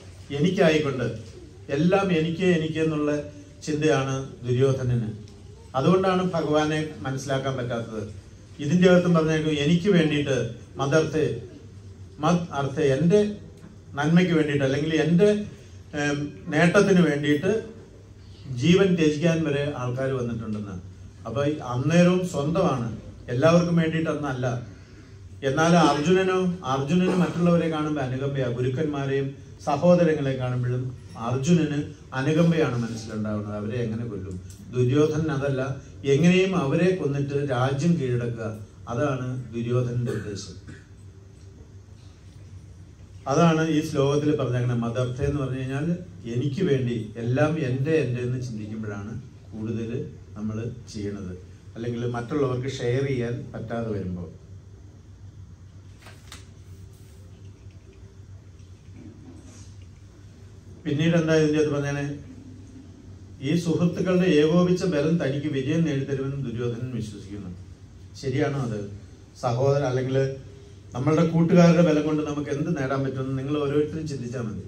S1: എനിക്കായിക്കൊണ്ട് എല്ലാം എനിക്ക് എനിക്ക് എന്നുള്ള ചിന്തയാണ് ദുര്യോധനന് അതുകൊണ്ടാണ് ഭഗവാനെ മനസ്സിലാക്കാൻ പറ്റാത്തത് ഇതിന്റെ അകത്തും പറഞ്ഞേക്കും എനിക്ക് വേണ്ടിയിട്ട് മദർത്തെ മത് അർത്ഥ എൻ്റെ നന്മയ്ക്ക് വേണ്ടിയിട്ട് അല്ലെങ്കിൽ എൻ്റെ ഏം, നേട്ടത്തിന് വേണ്ടിയിട്ട് ജീവൻ ത്യജിക്കാൻ വരെ ആൾക്കാർ വന്നിട്ടുണ്ടെന്ന് അപ്പൊ ഈ അന്നേരവും സ്വന്തമാണ് എല്ലാവർക്കും വേണ്ടിയിട്ടൊന്നല്ല എന്നാൽ അർജുനനോ അർജുനന് മറ്റുള്ളവരെ കാണുമ്പോൾ അനുകമ്പയാ ഗുരുക്കന്മാരെയും സഹോദരങ്ങളെ കാണുമ്പോഴും അർജുനന് അനുകമ്പയാണ് മനസ്സിലുണ്ടാവുന്നത് അവരെ എങ്ങനെ കൊല്ലും ദുര്യോധനൻ അതല്ല എങ്ങനെയും അവരെ കൊന്നിട്ട് രാജ്യം കീഴടക്കുക അതാണ് ദുര്യോധനന്റെ ഉദ്ദേശം അതാണ് ഈ ശ്ലോകത്തിൽ പറഞ്ഞേക്കുന്നത് മദർത്ഥ എന്ന് പറഞ്ഞു കഴിഞ്ഞാൽ എനിക്ക് വേണ്ടി എല്ലാം എൻ്റെ എൻ്റെ എന്ന് ചിന്തിക്കുമ്പോഴാണ് കൂടുതൽ നമ്മൾ ചെയ്യണത് അല്ലെങ്കിൽ മറ്റുള്ളവർക്ക് ഷെയർ ചെയ്യാൻ പറ്റാതെ വരുമ്പോൾ പിന്നീട് എന്താ ഇതിൻ്റെ അത് പറഞ്ഞാണ് ഈ സുഹൃത്തുക്കളുടെ ഏകോപിച്ച ബലം തനിക്ക് വിജയം നേടിത്തരുമെന്ന് ദുര്യോധനൻ വിശ്വസിക്കുന്നു ശരിയാണോ അത് സഹോദരൻ അല്ലെങ്കിൽ നമ്മളുടെ കൂട്ടുകാരുടെ ബലം കൊണ്ട് നമുക്ക് എന്ത് നേടാൻ പറ്റുമെന്ന് നിങ്ങൾ ഓരോരുത്തരും ചിന്തിച്ചാൽ മതി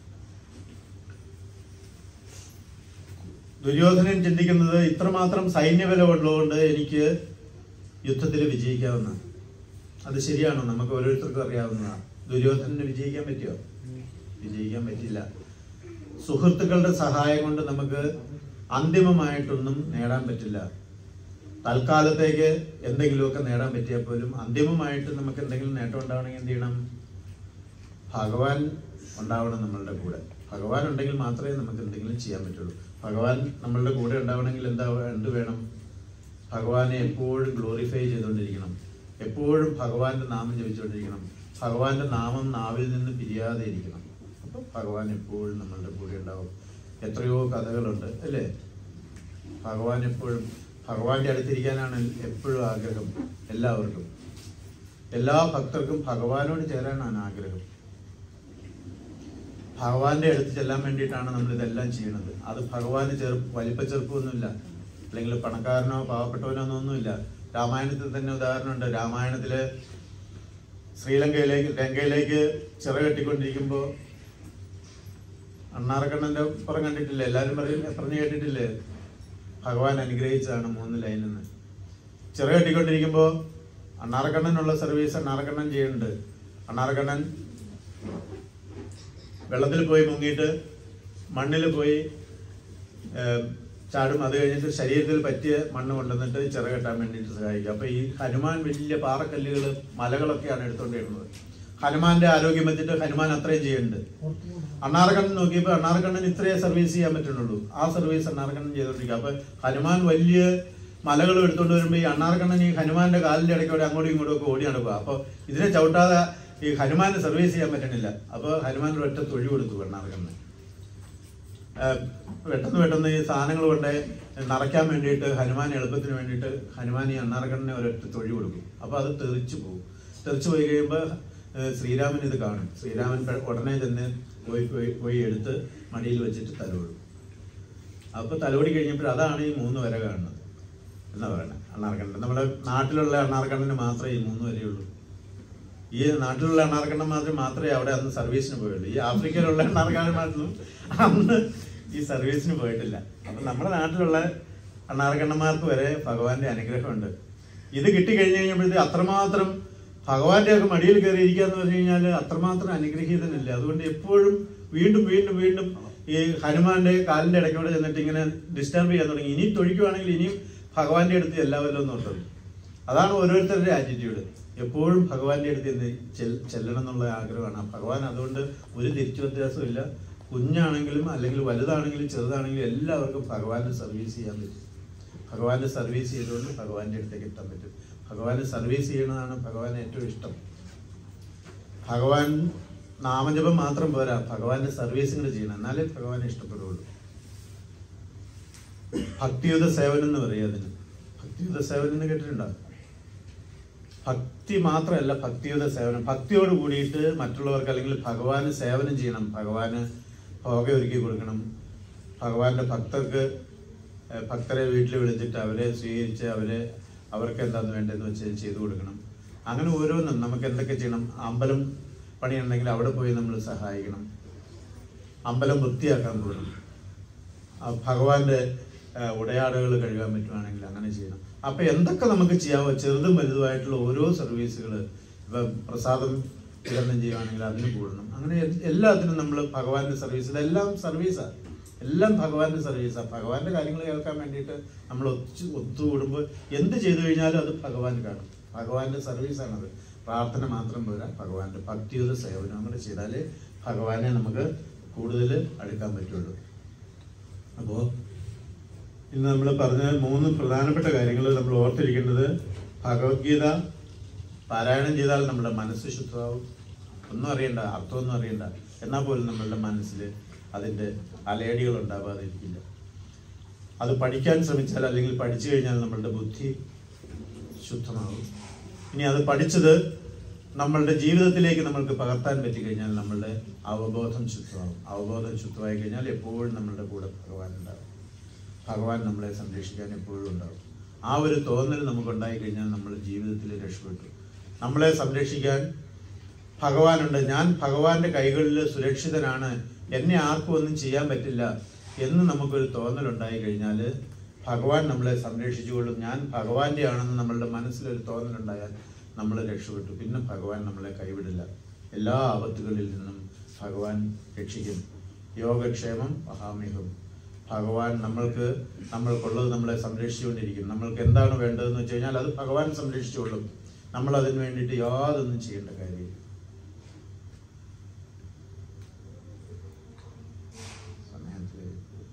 S1: ദുര്യോധനൻ ചിന്തിക്കുന്നത് ഇത്രമാത്രം സൈന്യബലം ഉള്ളതുകൊണ്ട് എനിക്ക് യുദ്ധത്തിൽ വിജയിക്കാവുന്ന അത് ശരിയാണോ നമുക്ക് ഓരോരുത്തർക്കും അറിയാവുന്നതാണ് ദുര്യോധനന് വിജയിക്കാൻ പറ്റിയോ വിജയിക്കാൻ പറ്റില്ല സുഹൃത്തുക്കളുടെ സഹായം കൊണ്ട് നമുക്ക് അന്തിമമായിട്ടൊന്നും നേടാൻ പറ്റില്ല തൽക്കാലത്തേക്ക് എന്തെങ്കിലുമൊക്കെ നേടാൻ പറ്റിയാൽ പോലും അന്തിമമായിട്ട് നമുക്ക് എന്തെങ്കിലും നേട്ടം ഉണ്ടാവണമെങ്കിൽ എന്ത് ചെയ്യണം ഭഗവാൻ ഉണ്ടാവണം നമ്മളുടെ കൂടെ ഭഗവാൻ ഉണ്ടെങ്കിൽ മാത്രമേ നമുക്ക് എന്തെങ്കിലും ചെയ്യാൻ പറ്റുള്ളൂ ഭഗവാൻ നമ്മളുടെ കൂടെ ഉണ്ടാവണമെങ്കിൽ എന്താ എന്ത് വേണം ഭഗവാനെ എപ്പോഴും ഗ്ലോറിഫൈ ചെയ്തുകൊണ്ടിരിക്കണം എപ്പോഴും ഭഗവാന്റെ നാമം ജപിച്ചുകൊണ്ടിരിക്കണം ഭഗവാന്റെ നാമം നാവിൽ നിന്ന് പിരിയാതെ ഇരിക്കണം അപ്പൊ ഭഗവാൻ എപ്പോഴും നമ്മളുടെ കൂടെ ഉണ്ടാവും എത്രയോ കഥകളുണ്ട് അല്ലേ ഭഗവാൻ എപ്പോഴും ഭഗവാന്റെ അടുത്തിരിക്കാനാണ് എപ്പോഴും ആഗ്രഹം എല്ലാവർക്കും എല്ലാ ഭക്തർക്കും ഭഗവാനോട് ചേരാനാണ് ആഗ്രഹം ഭഗവാന്റെ അടുത്ത് ചെല്ലാൻ വേണ്ടിയിട്ടാണ് നമ്മൾ ഇതെല്ലാം ചെയ്യുന്നത് അത് ഭഗവാന് ചെറു വലിപ്പ ചെറുപ്പമൊന്നുമില്ല അല്ലെങ്കിൽ പണക്കാരനോ പാവപ്പെട്ടവനോ ഒന്നുമില്ല രാമായണത്തിൽ തന്നെ ഉദാഹരണമുണ്ട് രാമായണത്തില് ശ്രീലങ്കയിലേക്ക് ലങ്കയിലേക്ക് ചിറകെട്ടിക്കൊണ്ടിരിക്കുമ്പോൾ അണ്ണാറക്കണ്ണന്റെ പുറം കണ്ടിട്ടില്ലേ എല്ലാവരും പറയും പറഞ്ഞു കേട്ടിട്ടില്ലേ ഭഗവാൻ അനുഗ്രഹിച്ചതാണ് മൂന്ന് ലൈനിൽ നിന്ന് ചിറകെട്ടിക്കൊണ്ടിരിക്കുമ്പോൾ അണ്ണാറക്കണ്ണനുള്ള സർവീസ് അണ്ണാറക്കണ്ണൻ ചെയ്യുന്നുണ്ട് അണ്ണാറക്കണ്ണൻ വെള്ളത്തിൽ പോയി മുങ്ങിയിട്ട് മണ്ണിൽ പോയി ഏം, ചാടും അത് കഴിഞ്ഞിട്ട് ശരീരത്തിൽ പറ്റിയ മണ്ണ് കൊണ്ടുവന്നിട്ട് ചിറകെട്ടാൻ വേണ്ടിയിട്ട് സഹായിക്കും അപ്പൊ ഈ ഹനുമാൻ വലിയ പാറക്കല്ലുകൾ മലകളൊക്കെയാണ് എടുത്തുകൊണ്ടിരുന്നത് ഹനുമാന്റെ ആരോഗ്യം വെച്ചിട്ട് ഹനുമാൻ അത്രയും ചെയ്യുന്നുണ്ട് അണ്ണാറക്കണ്ണൻ നോക്കിയപ്പോൾ അണ്ണാറക്കണ്ണൻ ഇത്രയേ സർവീസ് ചെയ്യാൻ പറ്റുന്നുള്ളൂ ആ സർവീസ് അണ്ണാറക്കണ്ണൻ ചെയ്തോണ്ടിരിക്കുക അപ്പൊ ഹനുമാൻ വലിയ മലകൾ എടുത്തുകൊണ്ട് വരുമ്പോൾ ഈ അണ്ണാറക്കണ്ണൻ ഈ ഹനുമാന്റെ കാലിന്റെ ഇടയ്ക്കൂടെ അങ്ങോട്ടും ഇങ്ങോട്ടും ഒക്കെ ഓടി നടക്കുക അപ്പൊ ഇതിനെ ചവിട്ടാതെ ഈ ഹനുമാന് സർവീസ് ചെയ്യാൻ പറ്റണില്ല അപ്പൊ ഹനുമാൻ ഒറ്റ തൊഴി കൊടുത്തു അണ്ണാറക്കണ്ണൻ ഏഹ് പെട്ടെന്ന് പെട്ടെന്ന് ഈ സാധനങ്ങൾ കൊണ്ട് നിറയ്ക്കാൻ വേണ്ടിയിട്ട് ഹനുമാൻ എളുപ്പത്തിന് വേണ്ടിയിട്ട് ഹനുമാൻ ഈ അണ്ണാറക്കണ്ണനെ ഒരൊറ്റ തൊഴി കൊടുക്കും അപ്പൊ അത് തെറിച്ചു പോകും തെറിച്ചു പോയി കഴിയുമ്പോൾ ഏഹ് ശ്രീരാമൻ ഇത് കാണും ശ്രീരാമൻ പെ- ഉടനെ തന്നെ പോയി പോയി പോയി എടുത്ത് മടിയിൽ വെച്ചിട്ട് തലോടും അപ്പൊ തലോടി കഴിഞ്ഞപ്പോൾ അതാണ് ഈ മൂന്ന് വര കാണുന്നത് എന്നാ പറയണേ അണ്ണാർക്കണ്ണൻ നമ്മുടെ നാട്ടിലുള്ള അണ്ണാർക്കണ്ണന് മാത്രമേ ഈ മൂന്ന് വരെയുള്ളൂ ഈ നാട്ടിലുള്ള അണ്ണാർക്കണ്ണന്മാർ മാത്രമേ അവിടെ അന്ന് സർവീസിന് പോയുള്ളൂ ഈ ആഫ്രിക്കയിലുള്ള അണ്ണാർക്കണ്ണന്മാരൊന്നും അന്ന് ഈ സർവീസിന് പോയിട്ടില്ല അപ്പൊ നമ്മുടെ നാട്ടിലുള്ള അണ്ണാർക്കണ്ണന്മാർക്ക് വരെ ഭഗവാന്റെ അനുഗ്രഹമുണ്ട് ഇത് കിട്ടിക്കഴിഞ്ഞ് കഴിഞ്ഞപ്പോഴത്തേക്ക് അത്രമാത്രം ഭഗവാന്റെ ഒക്കെ മടിയിൽ കയറി ഇരിക്കുക എന്ന് പറഞ്ഞു കഴിഞ്ഞാൽ അത്രമാത്രം അനുഗ്രഹീതനല്ലേ അതുകൊണ്ട് എപ്പോഴും വീണ്ടും വീണ്ടും വീണ്ടും ഈ ഹനുമാന്റെ കാലിന്റെ ഇടയ്ക്കൂടെ ചെന്നിട്ട് ഇങ്ങനെ ഡിസ്റ്റർബ് ചെയ്യാൻ തുടങ്ങി ഇനി തൊഴിക്കുവാണെങ്കിൽ ഇനിയും ഭഗവാന്റെ അടുത്ത് എല്ലാവരും എന്ന് ഓർത്തത് അതാണ് ഓരോരുത്തരുടെ ആറ്റിറ്റ്യൂഡ് എപ്പോഴും ഭഗവാന്റെ അടുത്ത് എന്ത് ചെൽ- ചെല്ലണം എന്നുള്ള ആഗ്രഹമാണ് ആ ഭഗവാൻ അതുകൊണ്ട് ഒരു തിരിച്ചു വ്യത്യാസമില്ല കുഞ്ഞാണെങ്കിലും അല്ലെങ്കിൽ വലുതാണെങ്കിലും ചെറുതാണെങ്കിലും എല്ലാവർക്കും ഭഗവാന്റെ സർവീസ് ചെയ്യാൻ പറ്റും ഭഗവാന്റെ സർവീസ് ചെയ്തുകൊണ്ട് ഭഗവാന്റെ അടുത്തേക്ക് എത്താൻ പറ്റും ഭഗവാനെ സർവീസ് ചെയ്യണതാണ് ഭഗവാന് ഏറ്റവും ഇഷ്ടം ഭഗവാൻ നാമജപം മാത്രം പോരാ ഭഗവാന്റെ സർവീസും കൂടെ ചെയ്യണം എന്നാലേ ഭഗവാനെ ഇഷ്ടപ്പെടുകയുള്ളൂ ഭക്തിയുത സേവനം എന്ന് പറയും അതിന് ഭക്തിയുത സേവനം എന്ന് കേട്ടിട്ടുണ്ടോ ഭക്തി മാത്രമല്ല ഭക്തിയുത സേവനം ഭക്തിയോട് കൂടിയിട്ട് മറ്റുള്ളവർക്ക് അല്ലെങ്കിൽ ഭഗവാന് സേവനം ചെയ്യണം ഭഗവാന് ഭോഗ ഒരുക്കി കൊടുക്കണം ഭഗവാന്റെ ഭക്തർക്ക് ഏഹ്, ഭക്തരെ വീട്ടിൽ വിളിച്ചിട്ട് അവരെ സ്വീകരിച്ച് അവരെ അവർക്ക് എന്താന്ന് വേണ്ടതെന്ന് വെച്ച് ചെയ്തു കൊടുക്കണം അങ്ങനെ ഓരോന്നും നമുക്ക് എന്തൊക്കെ ചെയ്യണം അമ്പലം പണിയുണ്ടെങ്കിൽ അവിടെ പോയി നമ്മൾ സഹായിക്കണം അമ്പലം വൃത്തിയാക്കാൻ പോകണം ആ ഭഗവാന്റെ ഉടയാടകൾ കഴുകാൻ പറ്റുവാണെങ്കിൽ അങ്ങനെ ചെയ്യണം അപ്പൊ എന്തൊക്കെ നമുക്ക് ചെയ്യാമോ ചെറുതും വലുതുമായിട്ടുള്ള ഓരോ സർവീസുകൾ ഇപ്പൊ പ്രസാദം വിതരണം ചെയ്യുവാണെങ്കിൽ അതിന് കൂടണം അങ്ങനെ എ- എല്ലാത്തിനും നമ്മൾ ഭഗവാന്റെ സർവീസ് ഇതെല്ലാം സർവീസാണ് എല്ലാം ഭഗവാന്റെ സർവീസാണ് ഭഗവാന്റെ കാര്യങ്ങൾ കേൾക്കാൻ വേണ്ടിയിട്ട് നമ്മൾ ഒത്തു ഒത്തുകൂടുമ്പോൾ എന്ത് ചെയ്തു കഴിഞ്ഞാലും അത് ഭഗവാൻ കാണും ഭഗവാന്റെ സർവീസാണത് പ്രാർത്ഥന മാത്രം പോരാ ഭഗവാന്റെ ഭക്തിയുടെ സേവനം കൂടെ ചെയ്താലേ ഭഗവാനെ നമുക്ക് കൂടുതൽ അടുക്കാൻ പറ്റുള്ളൂ അപ്പോൾ ഇന്ന് നമ്മൾ പറഞ്ഞ മൂന്ന് പ്രധാനപ്പെട്ട കാര്യങ്ങൾ നമ്മൾ ഓർത്തിരിക്കേണ്ടത് ഭഗവത്ഗീത പാരായണം ചെയ്താൽ നമ്മുടെ മനസ്സ് ശുദ്ധമാവും ഒന്നും അറിയണ്ട അർത്ഥമൊന്നും അറിയണ്ട എന്നാൽ പോലും നമ്മളുടെ മനസ്സിൽ അതിൻ്റെ അലയടികൾ ഉണ്ടാവാതിരിക്കില്ല അത് പഠിക്കാൻ ശ്രമിച്ചാൽ അല്ലെങ്കിൽ പഠിച്ചു കഴിഞ്ഞാൽ നമ്മളുടെ ബുദ്ധി ശുദ്ധമാകും ഇനി അത് പഠിച്ചത് നമ്മളുടെ ജീവിതത്തിലേക്ക് നമ്മൾക്ക് പകർത്താൻ പറ്റിക്കഴിഞ്ഞാൽ നമ്മളുടെ അവബോധം ശുദ്ധമാകും അവബോധം ശുദ്ധമായി കഴിഞ്ഞാൽ എപ്പോഴും നമ്മളുടെ കൂടെ ഭഗവാൻ ഉണ്ടാകും ഭഗവാൻ നമ്മളെ സംരക്ഷിക്കാൻ എപ്പോഴും ഉണ്ടാകും ആ ഒരു തോന്നൽ നമുക്കുണ്ടായി കഴിഞ്ഞാൽ നമ്മൾ ജീവിതത്തിൽ രക്ഷപ്പെട്ടു നമ്മളെ സംരക്ഷിക്കാൻ ഭഗവാനുണ്ട് ഞാൻ ഭഗവാന്റെ കൈകളിൽ സുരക്ഷിതനാണ് എന്നെ ആർക്കും ഒന്നും ചെയ്യാൻ പറ്റില്ല എന്ന് നമുക്കൊരു തോന്നലുണ്ടായി കഴിഞ്ഞാൽ ഭഗവാൻ നമ്മളെ സംരക്ഷിച്ചുകൊള്ളും ഞാൻ ഭഗവാന്റെ ആണെന്ന് നമ്മളുടെ മനസ്സിലൊരു തോന്നലുണ്ടായാൽ നമ്മൾ രക്ഷപ്പെട്ടു പിന്നെ ഭഗവാൻ നമ്മളെ കൈവിടില്ല എല്ലാ ആപത്തുകളിൽ നിന്നും ഭഗവാൻ രക്ഷിക്കും യോഗക്ഷേമം മഹാമിഹം ഭഗവാൻ നമ്മൾക്ക് നമ്മൾക്കുള്ളത് നമ്മളെ സംരക്ഷിച്ചുകൊണ്ടിരിക്കും നമ്മൾക്ക് എന്താണ് വേണ്ടതെന്ന് വെച്ച് കഴിഞ്ഞാൽ അത് ഭഗവാൻ സംരക്ഷിച്ചുകൊള്ളും നമ്മൾ അതിന് വേണ്ടിയിട്ട് യാതൊന്നും ചെയ്യേണ്ട കാര്യമില്ല സമയത്ത്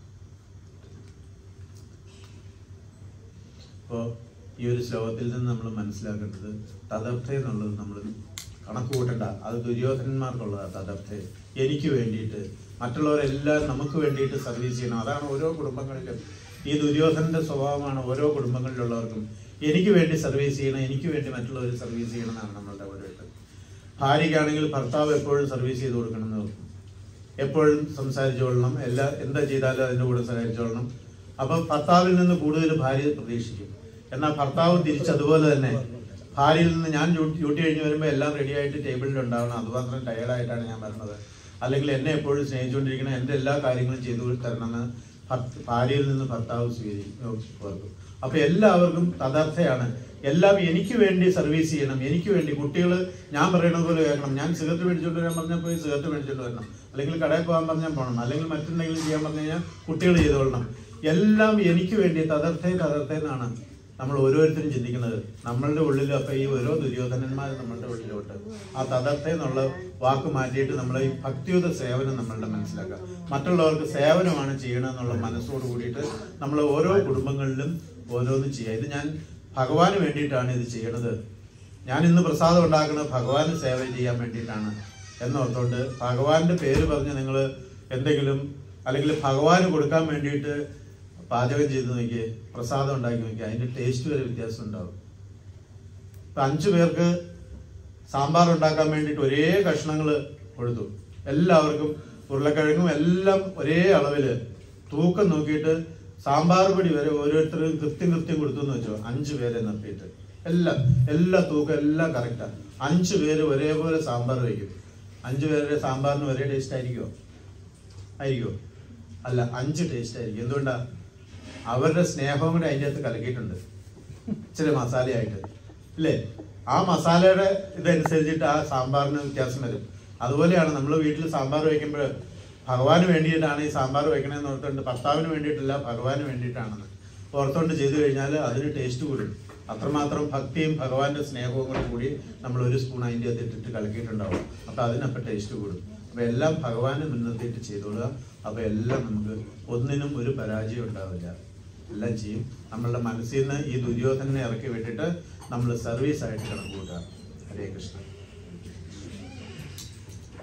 S1: അപ്പോൾ ഈ ഒരു ശ്ലോകത്തിൽ നിന്ന് നമ്മൾ മനസ്സിലാക്കേണ്ടത് തദർത്ഥ എന്നുള്ളത് നമ്മൾ കണക്ക് കൂട്ടണ്ട അത് ദുര്യോധനന്മാർക്കുള്ളതാണ് തദർത്ഥ എനിക്ക് വേണ്ടിയിട്ട് മറ്റുള്ളവരെല്ലാം നമുക്ക് വേണ്ടിയിട്ട് സർവീസ് ചെയ്യണം അതാണ് ഓരോ കുടുംബങ്ങളിലും ഈ ദുര്യോധനന്റെ സ്വഭാവമാണ് ഓരോ കുടുംബങ്ങളിലുള്ളവർക്കും എനിക്ക് വേണ്ടി സർവീസ് ചെയ്യണം എനിക്ക് വേണ്ടി മറ്റുള്ളവർ സർവീസ് ചെയ്യണം എന്നാണ് നമ്മളുടെ ഓരോരുത്തർ ഭാര്യയ്ക്കാണെങ്കിൽ ഭർത്താവ് എപ്പോഴും സർവീസ് ചെയ്ത് കൊടുക്കണം എന്ന് നോക്കും എപ്പോഴും സംസാരിച്ചോളണം എല്ലാ എന്താ ചെയ്താലും അതിൻ്റെ കൂടെ സഹകരിച്ചോളണം അപ്പം ഭർത്താവിൽ നിന്ന് കൂടുതൽ ഭാര്യ പ്രതീക്ഷിക്കും എന്നാൽ ഭർത്താവ് തിരിച്ചതുപോലെ തന്നെ ഭാര്യയിൽ നിന്ന് ഞാൻ ഡ്യൂട്ടി ഡ്യൂട്ടി കഴിഞ്ഞ് വരുമ്പോൾ എല്ലാം റെഡി ആയിട്ട് ടേബിളിൽ ഉണ്ടാവണം അതുമാത്രം ടയേർഡായിട്ടാണ് ഞാൻ വരുന്നത് അല്ലെങ്കിൽ എന്നെ എപ്പോഴും സ്നേഹിച്ചുകൊണ്ടിരിക്കണം എൻ്റെ എല്ലാ കാര്യങ്ങളും ചെയ്തു തരണമെന്ന് ഭർത്ത- ഭാര്യയിൽ നിന്ന് ഭർത്താവ് സ്വീകരിക്കും ഓർക്കും അപ്പൊ എല്ലാവർക്കും തഥാർത്ഥയാണ് എല്ലാം എനിക്ക് വേണ്ടി സർവീസ് ചെയ്യണം എനിക്ക് വേണ്ടി കുട്ടികൾ ഞാൻ പറയുന്നത് പോലെ കേൾക്കണം ഞാൻ സിഗരറ്റ് മേടിച്ചോണ്ട് വരാൻ പറഞ്ഞാൽ പോയി സിഗരറ്റ് മേടിച്ചോണ്ട് വരണം അല്ലെങ്കിൽ കടയിൽ പോകാൻ പറഞ്ഞാൽ പോകണം അല്ലെങ്കിൽ മറ്റെന്തെങ്കിലും ചെയ്യാൻ പറഞ്ഞു കഴിഞ്ഞാൽ കുട്ടികൾ ചെയ്തോളണം എല്ലാം എനിക്ക് വേണ്ടി തഥർത്ഥേ തഥർത്ഥേ എന്നാണ് നമ്മൾ ഓരോരുത്തരും ചിന്തിക്കുന്നത് നമ്മളുടെ ഉള്ളിൽ അപ്പൊ ഈ ഓരോ ദുര്യോധനന്മാർ നമ്മളുടെ ഉള്ളിലോട്ട് ആ തഥർത്ഥ എന്നുള്ള വാക്ക് മാറ്റിയിട്ട് നമ്മൾ ഈ ഭക്തിയുത സേവനം നമ്മളുടെ മനസ്സിലാക്കുക മറ്റുള്ളവർക്ക് സേവനമാണ് ചെയ്യണമെന്നുള്ള മനസ്സോട് കൂടിയിട്ട് നമ്മൾ ഓരോ കുടുംബങ്ങളിലും ഓരോന്നും ചെയ്യുക ഇത് ഞാൻ ഭഗവാന് വേണ്ടിയിട്ടാണ് ഇത് ചെയ്യണത് ഞാൻ ഇന്ന് പ്രസാദം ഉണ്ടാക്കുന്നത് ഭഗവാന് സേവ ചെയ്യാൻ വേണ്ടിയിട്ടാണ് എന്നോർത്തുകൊണ്ട് ഭഗവാന്റെ പേര് പറഞ്ഞ് നിങ്ങൾ എന്തെങ്കിലും അല്ലെങ്കിൽ ഭഗവാന് കൊടുക്കാൻ വേണ്ടിയിട്ട് പാചകം ചെയ്ത് നോക്കിയേ പ്രസാദം ഉണ്ടാക്കി നോക്കിയേ അതിന്റെ ടേസ്റ്റ് വരെ വ്യത്യാസം ഉണ്ടാവും ഇപ്പൊ അഞ്ചു പേർക്ക് സാമ്പാർ ഉണ്ടാക്കാൻ വേണ്ടിയിട്ട് ഒരേ കഷ്ണങ്ങൾ കൊടുത്തു എല്ലാവർക്കും ഉരുളക്കിഴങ്ങും എല്ലാം ഒരേ അളവില് തൂക്കം നോക്കിയിട്ട് സാമ്പാർ പൊടി വരെ ഓരോരുത്തരും കൃത്യം കൃത്യം കൊടുത്തു എന്ന് വെച്ചോ അഞ്ചു പേരെ നിർത്തിയിട്ട് എല്ലാം എല്ലാ തൂക്കം എല്ലാം കറക്റ്റാ അഞ്ചു പേര് ഒരേപോലെ സാമ്പാർ വയ്ക്കും അഞ്ചു പേരുടെ സാമ്പാറിന് ഒരേ ടേസ്റ്റ് ആയിരിക്കുമോ ആയിരിക്കുമോ അല്ല അഞ്ച് ടേസ്റ്റ് ആയിരിക്കും എന്തുകൊണ്ടാ അവരുടെ സ്നേഹവും കൂടെ അതിൻ്റെ അകത്ത് കലക്കിയിട്ടുണ്ട് ഇച്ചിരി മസാലയായിട്ട് ഇല്ലേ ആ മസാലയുടെ ഇതനുസരിച്ചിട്ട് ആ സാമ്പാറിന് വ്യത്യാസം വരും അതുപോലെയാണ് നമ്മൾ വീട്ടിൽ സാമ്പാർ വയ്ക്കുമ്പോൾ ഭഗവാന് വേണ്ടിയിട്ടാണ് ഈ സാമ്പാർ വെക്കണമെന്ന് ഓർത്തുകൊണ്ട് ഭർത്താവിന് വേണ്ടിയിട്ടല്ല ഭഗവാന് വേണ്ടിയിട്ടാണെന്ന് ഓർത്തുകൊണ്ട് ചെയ്തു കഴിഞ്ഞാൽ അതിന് ടേസ്റ്റ് കൂടും അത്രമാത്രം ഭക്തിയും ഭഗവാന്റെ സ്നേഹവും കൂടെ കൂടി നമ്മൾ ഒരു സ്പൂൺ അതിൻ്റെ അകത്ത് ഇട്ടിട്ട് കലക്കിയിട്ടുണ്ടാവും അപ്പൊ അതിനപ്പം ടേസ്റ്റ് കൂടും അപ്പൊ എല്ലാം ഭഗവാനെ മുൻനിർത്തിയിട്ട് ചെയ്തോളുക അപ്പൊ എല്ലാം നമുക്ക് ഒന്നിനും ഒരു പരാജയം ഉണ്ടാവില്ല എല്ലാം ചെയ്യും നമ്മളുടെ മനസ്സിൽ നിന്ന് ഈ ദുര്യോധനെ ഇറക്കി വിട്ടിട്ട് നമ്മൾ സർവീസ് ആയിട്ട് കണക്ക് കൂട്ടുക ഹരേ കൃഷ്ണ